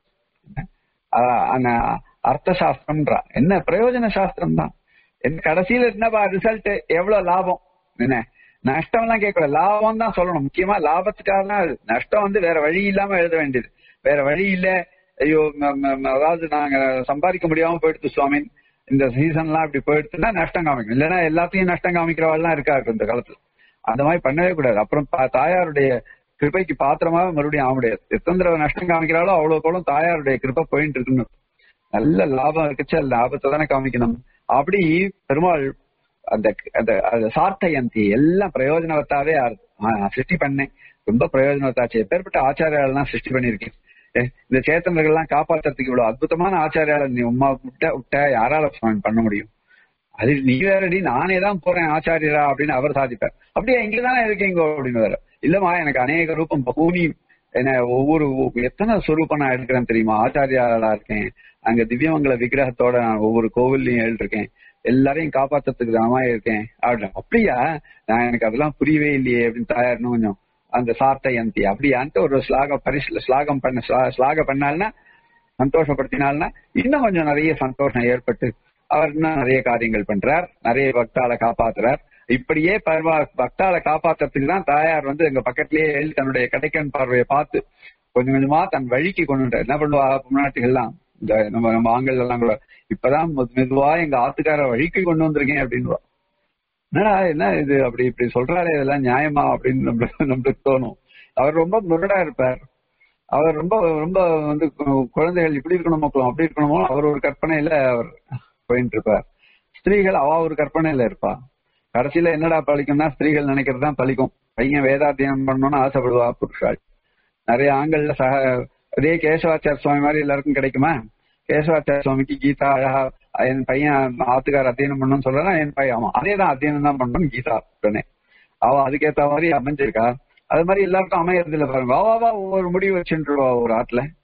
அர்த்த சாஸ்திரம்ன்றா என்ன பிரயோஜன சாஸ்திரம் தான் என்ன கடைசியில என்னப்பா ரிசல்ட் எவ்வளவு லாபம் என்ன நஷ்டம் எல்லாம் கேட்கல லாபம் தான் சொல்லணும் முக்கியமா லாபத்துக்காக தான் நஷ்டம் வந்து வேற வழி இல்லாம எழுத வேண்டியது வேற வழி இல்ல ஐயோ அதாவது நாங்க சம்பாதிக்க முடியாம போயிடுத்து சுவாமி இந்த சீசன்லாம் இப்படி போயிடுச்சுன்னா நஷ்டம் காமிக்கணும் இல்லைன்னா எல்லாத்தையும் நஷ்டம் காமிக்கிறவாள்லாம் இருக்கா இருக்கு இந்த காலத்துல அந்த மாதிரி பண்ணவே கூடாது அப்புறம் தாயாருடைய கிருப்பைக்கு பாத்திரமாக மறுபடியும் ஆக முடியாது எத்தனை தடவை நஷ்டம் காமிக்கிறாளோ அவ்வளவு போலும் தாயாருடைய கிருப்பை போயிட்டு இருக்குன்னு நல்ல லாபம் இருக்குச்சு அந்த லாபத்தை தானே காமிக்கணும் அப்படி பெருமாள் அந்த அந்த சார்த்தயந்தி எல்லாம் பிரயோஜனவத்தாவே ஆறுது சிருஷ்டி பண்ணேன் ரொம்ப பிரயோஜனவத்தாச்சு எப்பேற்பட்ட ஆச்சாரியாலாம் சிருஷ்டி பண்ணிருக்கேன் இந்த சேத்தனர்கள் எல்லாம் காப்பாத்துறதுக்கு இவ்வளவு அற்புதமான ஆச்சாரியால நீ உமா விட்ட விட்ட யாரால பண்ண முடியும் அது நீ வேறடி நானே தான் போறேன் ஆச்சாரியரா அப்படின்னு அவர் சாதிப்பார் அப்படியே இங்கதானே இருக்கீங்க அப்படின்னு வேற இல்லம்மா எனக்கு அநேக ரூபம் பூனி என்ன ஒவ்வொரு எத்தனை ஸ்வரூபம் நான் எடுக்கிறேன் தெரியுமா ஆச்சாரியாரா இருக்கேன் அங்க திவ்யமங்கல விக்கிரகத்தோட நான் ஒவ்வொரு கோவில்லையும் எழுதிருக்கேன் எல்லாரையும் காப்பாத்துறதுக்கு தானமா இருக்கேன் அப்படின்னு அப்படியா நான் எனக்கு அதெல்லாம் புரியவே இல்லையே அப்படின்னு தாயாருன்னு கொஞ்சம் அந்த சார்த்தயந்தி அப்படியான்ட்டு ஒரு ஸ்லாக பரிசு ஸ்லாகம் பண்ண ஸ்லாக பண்ணால்னா சந்தோஷப்படுத்தினால்னா இன்னும் கொஞ்சம் நிறைய சந்தோஷம் ஏற்பட்டு அவர் இன்னும் நிறைய காரியங்கள் பண்றார் நிறைய பக்தால காப்பாத்துறார் இப்படியே பர்வா பக்தால காப்பாத்துறதுக்கு தான் தாயார் வந்து எங்க பக்கத்திலேயே எழுதி தன்னுடைய கடைக்கன் பார்வையை பார்த்து கொஞ்சம் கொஞ்சமா தன் வழிக்கு கொண்டு என்ன பண்ணுவா முன்னாட்டிகள்லாம் இந்த நம்ம நம்ம ஆண்கள் எல்லாம் கூட இப்பதான் மெதுவா எங்க ஆத்துக்கார வழிக்கு கொண்டு வந்திருக்கேன் அப்படின்வா என்னடா என்ன இது அப்படி இப்படி சொல்றாரு இதெல்லாம் நியாயமா அப்படின்னு நம்மளுக்கு நம்மளுக்கு தோணும் அவர் ரொம்ப முரடா இருப்பார் அவர் ரொம்ப ரொம்ப வந்து குழந்தைகள் இப்படி இருக்கணுமோ அப்படி இருக்கணுமோ அவர் ஒரு கற்பனையில அவர் போயிட்டு இருப்பார் ஸ்திரீகள் அவ ஒரு கற்பனையில இருப்பா கடைசியில என்னடா பழிக்கும்னா ஸ்திரீகள் நினைக்கிறது தான் பழிக்கும் பையன் வேதாத்தியனம் பண்ணணும்னு ஆசைப்படுவா புருஷாள் நிறைய ஆண்கள்ல சக அதே கேசவாச்சார சுவாமி மாதிரி எல்லாருக்கும் கிடைக்குமா கேசவாச்சார சுவாமிக்கு கீதா அழகா என் பையன் ஆத்துக்கார அத்தியனம் பண்ணணும்னு சொல்றா என் பையன் ஆமா அதே தான் அத்தியனம் தான் பண்ணணும் கீதா உடனே அவ அதுக்கேத்த மாதிரி அமைஞ்சிருக்கா அது மாதிரி எல்லாருக்கும் அமையறது இல்ல பாருங்க வா வா ஒவ்வொரு முடிவு வச்சுருவா ஒரு ஆட்டுல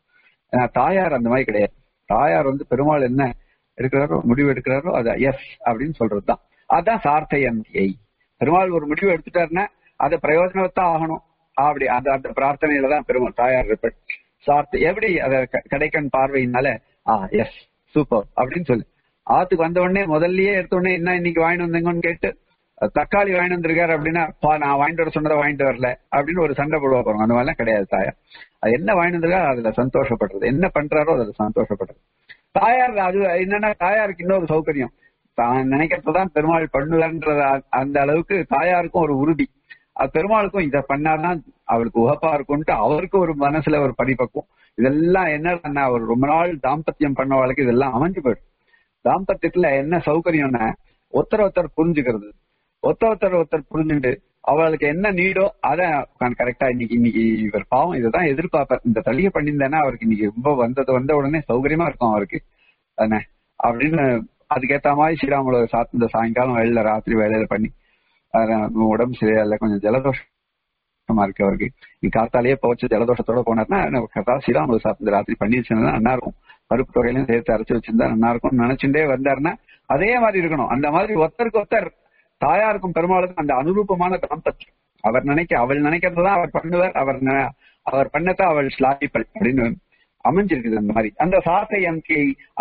ஆனா தாயார் அந்த மாதிரி கிடையாது தாயார் வந்து பெருமாள் என்ன எடுக்கிறாரோ முடிவு எடுக்கிறாரோ அது எஸ் அப்படின்னு சொல்றதுதான் அதான் சார்த்தையந்தியை பெருமாள் ஒரு முடிவு எடுத்துட்டாருன்னா அதை பிரயோஜனத்தான் ஆகணும் அப்படி அந்த அந்த பிரார்த்தனையில தான் பெருமாள் தாயார் இருப்பார் சார்த்த எப்படி அத க- கடைக்கண் பார்வையினால ஆ எஸ் சூப்பர் அப்படின்னு சொல்லு ஆத்துக்கு வந்த உடனே முதல்லயே எடுத்த உடனே என்ன இன்னைக்கு வாங்கிட்டு வந்தீங்கன்னு கேட்டு அஹ், தக்காளி வாங்கிட்டு வந்திருக்காரு அப்படின்னா பா நான் வாங்கிட்டு வர சொன்னதை வாங்கிட்டு வரல அப்படின்னு ஒரு சண்டை போடுவா பாருங்க அந்த மாதிரிலாம் கிடையாது தாயார் அது என்ன வாங்கிட்டு வந்திருக்கா அதுல சந்தோஷப்படுறது என்ன பண்றாரோ அதுல சந்தோஷப்படுறது தாயார் அது என்னன்னா தாயாருக்கு இன்னொரு சௌகரியம் தான் நினைக்கிறதான் பெருமாள் பண்ணுலன்றது அ- அந்த அளவுக்கு தாயாருக்கும் ஒரு உறுதி அது பெருமாளுக்கும் இதை பண்ணாதான் அவருக்கு உகப்பா இருக்கும்ட்டு அவருக்கு ஒரு மனசுல ஒரு படிப்பக்கும் இதெல்லாம் என்ன அவர் ரொம்ப நாள் தாம்பத்தியம் பண்ணவளுக்கு இதெல்லாம் அமைஞ்சு போயிடும் தாம்பத்தியத்துல என்ன சௌகரியம்னா ஒருத்தர் ஒருத்தர் புரிஞ்சுக்கிறது ஒருத்தர் ஒருத்தர் ஒருத்தர் புரிஞ்சுட்டு அவளுக்கு என்ன நீடோ அத கரெக்டா இன்னைக்கு இன்னைக்கு இவர் பாவம் இதுதான் எதிர்பார்ப்பார் இந்த தள்ளிய பண்ணியிருந்தேன்னா அவருக்கு இன்னைக்கு ரொம்ப வந்தது வந்த உடனே சௌகரியமா இருக்கும் அவருக்கு தானே அப்படின்னு அதுக்கேத்த மாதிரி ஸ்ரீராமுல சாத் இந்த சாயங்காலம் வேலையில ராத்திரி வேலையில பண்ணி அஹ் உடம்பு சரியில்லை கொஞ்சம் ஜலதோஷமா இருக்கு அவருக்கு நீ காத்தாலேயே போச்சு ஜலதோஷத்தோட போனார்னா கரெக்டா ஸ்ரீராமுல சாத் இந்த ராத்திரி பண்ணி வச்சிருந்தா நல்லா இருக்கும் பருப்பு தொகையிலும் சேர்த்து அரைச்சு வச்சிருந்தா நல்லா இருக்கும் நினைச்சுட்டே வந்தாருன்னா அதே மாதிரி இருக்கணும் அந்த மாதிரி ஒருத்தருக்கு ஒருத்தர் தாயாருக்கும் பெருமாளுக்கும் அந்த அனுரூபமான தாம்பத்தியம் அவர் நினைக்க அவள் நினைக்கிறதுதான் அவர் பண்ணுவார் அவர் ந- அவர் பண்ணதான் அவள் ஸ்லாகிப்பள் அப்படின்னு அமைஞ்சிருக்குது அந்த மாதிரி அந்த சார்த்தை அங்கே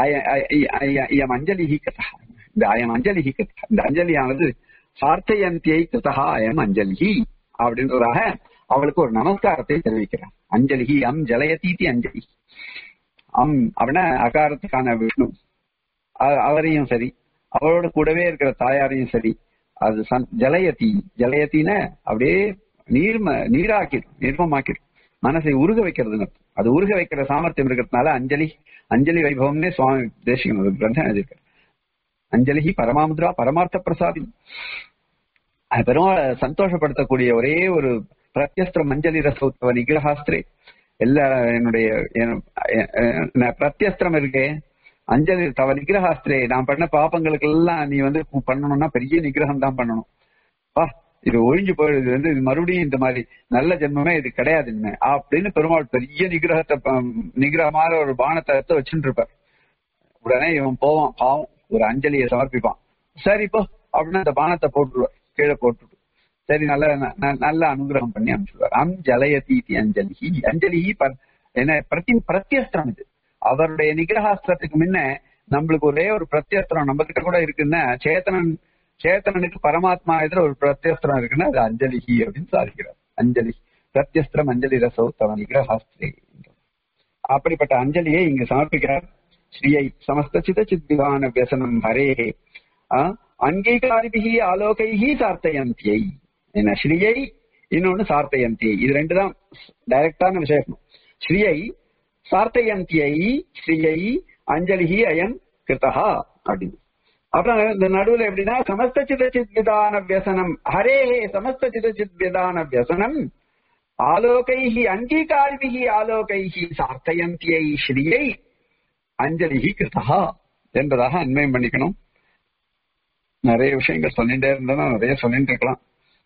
அயம் அஞ்சலி கதா இந்த அயம் அஞ்சலி கதா இந்த அஞ்சலியானது சார்த்தை அந்தியை கதா அயம் அஞ்சலி அப்படின்றதாக அவளுக்கு ஒரு நமஸ்காரத்தை தெரிவிக்கிறார் அஞ்சலி அம் ஜலயதீதி அஞ்சலி அம் அப்படின்னா அகாரத்துக்கான விஷ்ணு அ- அவரையும் சரி அவரோட கூடவே இருக்கிற தாயாரையும் சரி அது சந்- ஜலயதி ஜலயத்தின அப்படியே நீர்ம நீராக்கிடும் நிர்மமாக்கிடும் மனசை உருக வைக்கிறதுங்க அது உருக வைக்கிற சாமர்த்தியம் இருக்கிறதுனால அஞ்சலி அஞ்சலி வைபவம்னே சுவாமி தேசிகன் ஒரு கிரந்தம் எழுதியிருக்காரு அஞ்சலி பரமாமுத்ரா பரமார்த்த பிரசாதி அது பெருமாளை சந்தோஷப்படுத்தக்கூடிய ஒரே ஒரு பிரத்யஸ்திர மஞ்சளி ரசோத்சவ நிகிரகாஸ்திரே எல்லா என்னுடைய என்- எ- எ- பிரத்யஸ்திரம் இருக்கே அஞ்சலி தவ நிகிரகாஸ்திரே நான் பண்ண பாப்பங்களுக்கு எல்லாம் நீ வந்து பண்ணணும்னா பெரிய நிகிரகம் தான் பண்ணணும் பா இது ஒழிஞ்சு போயிடுது இது வந்து இது மறுபடியும் இந்த மாதிரி நல்ல ஜென்மமே இது கிடையாது இனிமே அப்படின்னு பெருமாள் பெரிய நிகிரகத்தை ப- நிகிரகமான ஒரு பானத்தை எடுத்து வச்சுட்டு இருப்பார் உடனே இவன் போவான் பாவம் ஒரு அஞ்சலியை சமர்ப்பிப்பான் சரி இப்போ அப்படின்னு அந்த பானத்தை போட்டுருவார் கீழே போட்டுட்டு சரி நல்ல ந- ந- நல்ல அனுகிரகம் பண்ணி அனுப்பிச்சுடுவார் அம் ஜலயதீதி அஞ்சலி அஞ்சலி ப- என்ன பிரதி பிரத்யஸ்திரம் இது அவருடைய நிகிரகாஸ்திரத்துக்கு முன்ன நம்மளுக்கு ஒரே ஒரு பிரத்யஸ்திரம் நம்ம கிட்ட கூட இருக்குன்னா சேத்தனன் சேத்தனனுக்கு பரமாத்மா எதிர ஒரு பிரத்யஸ்திரம் இருக்குன்னா அது அஞ்சலிஹி அப்படின்னு சாதிக்கிறார் அஞ்சலி பிரத்யஸ்திரம் அஞ்சலி ரசோ தவ நிகிரகாஸ்திரே அப்படிப்பட்ட அஞ்சலியை இங்கு சமர்ப்பிக்கிறார் ஸ்ரீயை சமஸ்த சித சித்விகான வியசனம் ஹரே அங்கீகாரிபிகி ஆலோகைஹி சார்த்தயந்தியை என்ன ஸ்ரீயை இன்னொன்னு சார்த்தயந்தியை இது ரெண்டு தான் டைரக்டான விஷயம் ஸ்ரீயை சார்த்தயந்தியை ஸ்ரீயை அஞ்சலிஹி அயம் கிருத்தா அப்படின்னு அப்புறம் இந்த நடுவுல எப்படின்னா சமஸ்த சித சித்விதான வியசனம் ஹரே சமஸ்த சித சித்விதான வியசனம் ஆலோகைஹி அங்கீகாரிபிகி ஆலோகைஹி சார்த்தயந்தியை ஸ்ரீயை அஞ்சலிஹி கிருதா என்பதாக அன்மயம் பண்ணிக்கணும் நிறைய விஷயங்கள் சொல்லிட்டே இருந்தா நிறைய சொல்லிட்டு இருக்கலாம்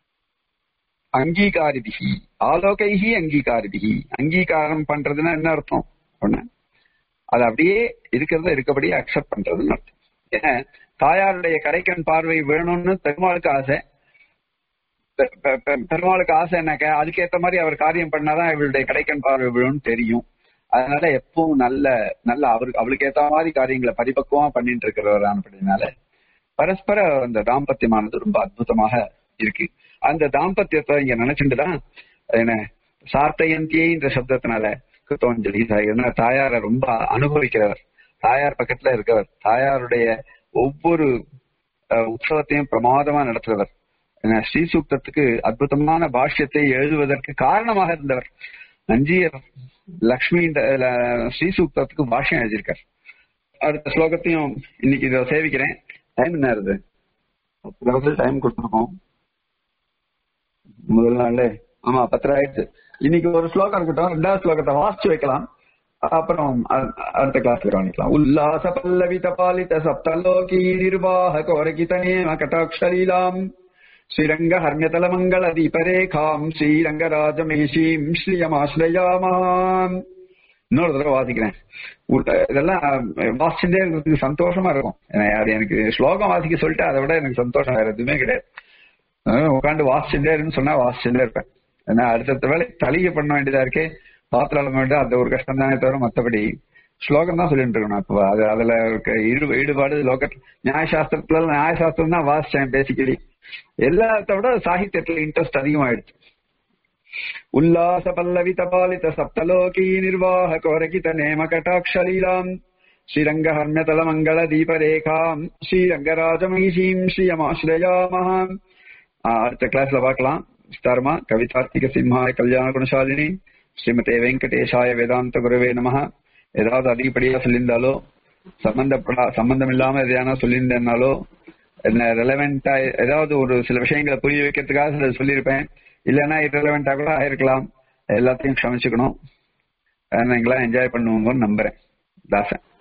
அங்கீகாரிபிகி ஆலோகைஹி அங்கீகாரிபிகி அங்கீகாரம் பண்றதுன்னா என்ன அர்த்தம் ஒண்ணு அது அப்படியே இருக்கிறத இருக்கபடி அக்செப்ட் பண்றதுன்னு அர்த்தம் ஏன்னா தாயாருடைய கடைக்கண் பார்வை வேணும்னு பெருமாளுக்கு ஆசை பெ- பெ- பெ- பெருமாளுக்கு ஆசை என்னக்க அதுக்கேத்த மாதிரி அவர் காரியம் பண்ணாதான் இவளுடைய கடைக்கண் பார்வை விழும்னு தெரியும் அதனால எப்பவும் நல்ல நல்ல அவருக்கு அவளுக்கு ஏத்த மாதிரி காரியங்களை பரிபக்குவமா பண்ணிட்டு இருக்கிறவரானபடினால பரஸ்பர அந்த தாம்பத்தியமானது ரொம்ப அற்புதமாக இருக்கு அந்த தாம்பத்தியத்தை இங்க நினைச்சுட்டு தான் என்ன சார்த்தையந்தியே இந்த சப்தத்தினால கிருத்தோஞ்சலி என்ன தாயார ரொம்ப அனுபவிக்கிறவர் தாயார் பக்கத்துல இருக்கவர் தாயாருடைய ஒவ்வொரு அஹ், உற்சவத்தையும் பிரமாதமா நடத்துறவர் என்ன, ஸ்ரீசூக்தத்துக்கு அற்புதமான பாஷ்யத்தை எழுதுவதற்கு காரணமாக இருந்தவர் நஞ்சியர் லக்ஷ்மி இந்த, அஹ், ஸ்ரீசூக்தத்துக்கு பாஷ்யம் எழுதியிருக்கார் அடுத்த ஸ்லோகத்தையும் இன்னைக்கு இதை சேவிக்கிறேன் டைம் என்ன இருக்குது டைம் கொடுத்துருக்கோம் முதல் நாள் ஆமா பத்திரம் ஆயிடுச்சு இன்னைக்கு ஒரு ஸ்லோகம் இருக்கட்டும் ரெண்டாவது ஸ்லோகத்தை வாசிச்சு வைக்கலாம் அப்புறம் அ- அடுத்த கிளாஸ்ல கவனிக்கலாம் உல்லாச பல்லவித பாலித சப்தலோகி நிர்வாக கோரகிதனேம கட்டாட்சலீலாம் ஸ்ரீரங்க ஹர்மியதல மங்கள தீபரேகாம் ஸ்ரீரங்கராஜமேஷீம் ஸ்ரீயமாஸ்ரயாமாம் இன்னொரு தடவை வாசிக்கிறேன் உள்ள- இதெல்லாம் வாசிச்சுட்டே இருக்கிறதுக்கு சந்தோஷமா இருக்கும் ஏன்னா, அது எனக்கு ஸ்லோகம் வாசிக்க சொல்லிட்டு அதை விட எனக்கு சந்தோஷம் வேற எதுவுமே கிடையாது உட்காந்து வாசிச்சுட்டே இருக்குன்னு சொன்னா வாசிச்சுட்டே இருப்பேன் ஏன்னா அடுத்தடுத்த வேலை தலிகை பண்ண வேண்டியதா இருக்கே பாத்திரம் அழக வேண்டியது அந்த ஒரு கஷ்டம் தானே தவிர மத்தபடி ஸ்லோகம் தான் சொல்லிட்டு இருக்கணும் அப்போ அது அதுல இருக்க ஈடு ஈடுபாடு லோக நியாயசாஸ்திரத்துல நியாயசாஸ்திரம் தான் வாசிச்சேன் பேசிக்கலி எல்லாத்த விட சாகித்யத்துல இன்ட்ரெஸ்ட் அதிகமாயிடுச்சு உல்லாச பல்லவித பாலித சப்தலோகி நிர்வாக கோரகித நேம கட்டாட்சலீலாம் ஸ்ரீரங்க ஹர்மியதல மங்கள தீபரேகாம் ஸ்ரீரங்கராஜமகிஷீம் ஸ்ரீயமாஸ்ரயாமஹாம் அடுத்த கிளாஸ்ல பார்க்கலாம் விஸ்தாரமா கவிதார்த்திக சிம்ஹாய கல்யாண குணசாலினி ஸ்ரீமதே வெங்கடேஷாய வேதாந்த குருவே நமஹ ஏதாவது அதிகப்படியா சொல்லியிருந்தாலோ சம்பந்தப்படா சம்பந்தம் இல்லாம எதையான சொல்லியிருந்தேனாலோ என்ன ரெலவெண்டா ஏதாவது ஒரு சில விஷயங்களை புரிய வைக்கிறதுக்காக சில சொல்லியிருப்பேன் இல்லைன்னா இரலவெண்டா கூட ஆயிருக்கலாம் எல்லாத்தையும் க்ஷமிச்சுக்கணும் நீங்களாம் என்ஜாய் பண்ணுவோங்கன்னு நம்புறேன் தாசன்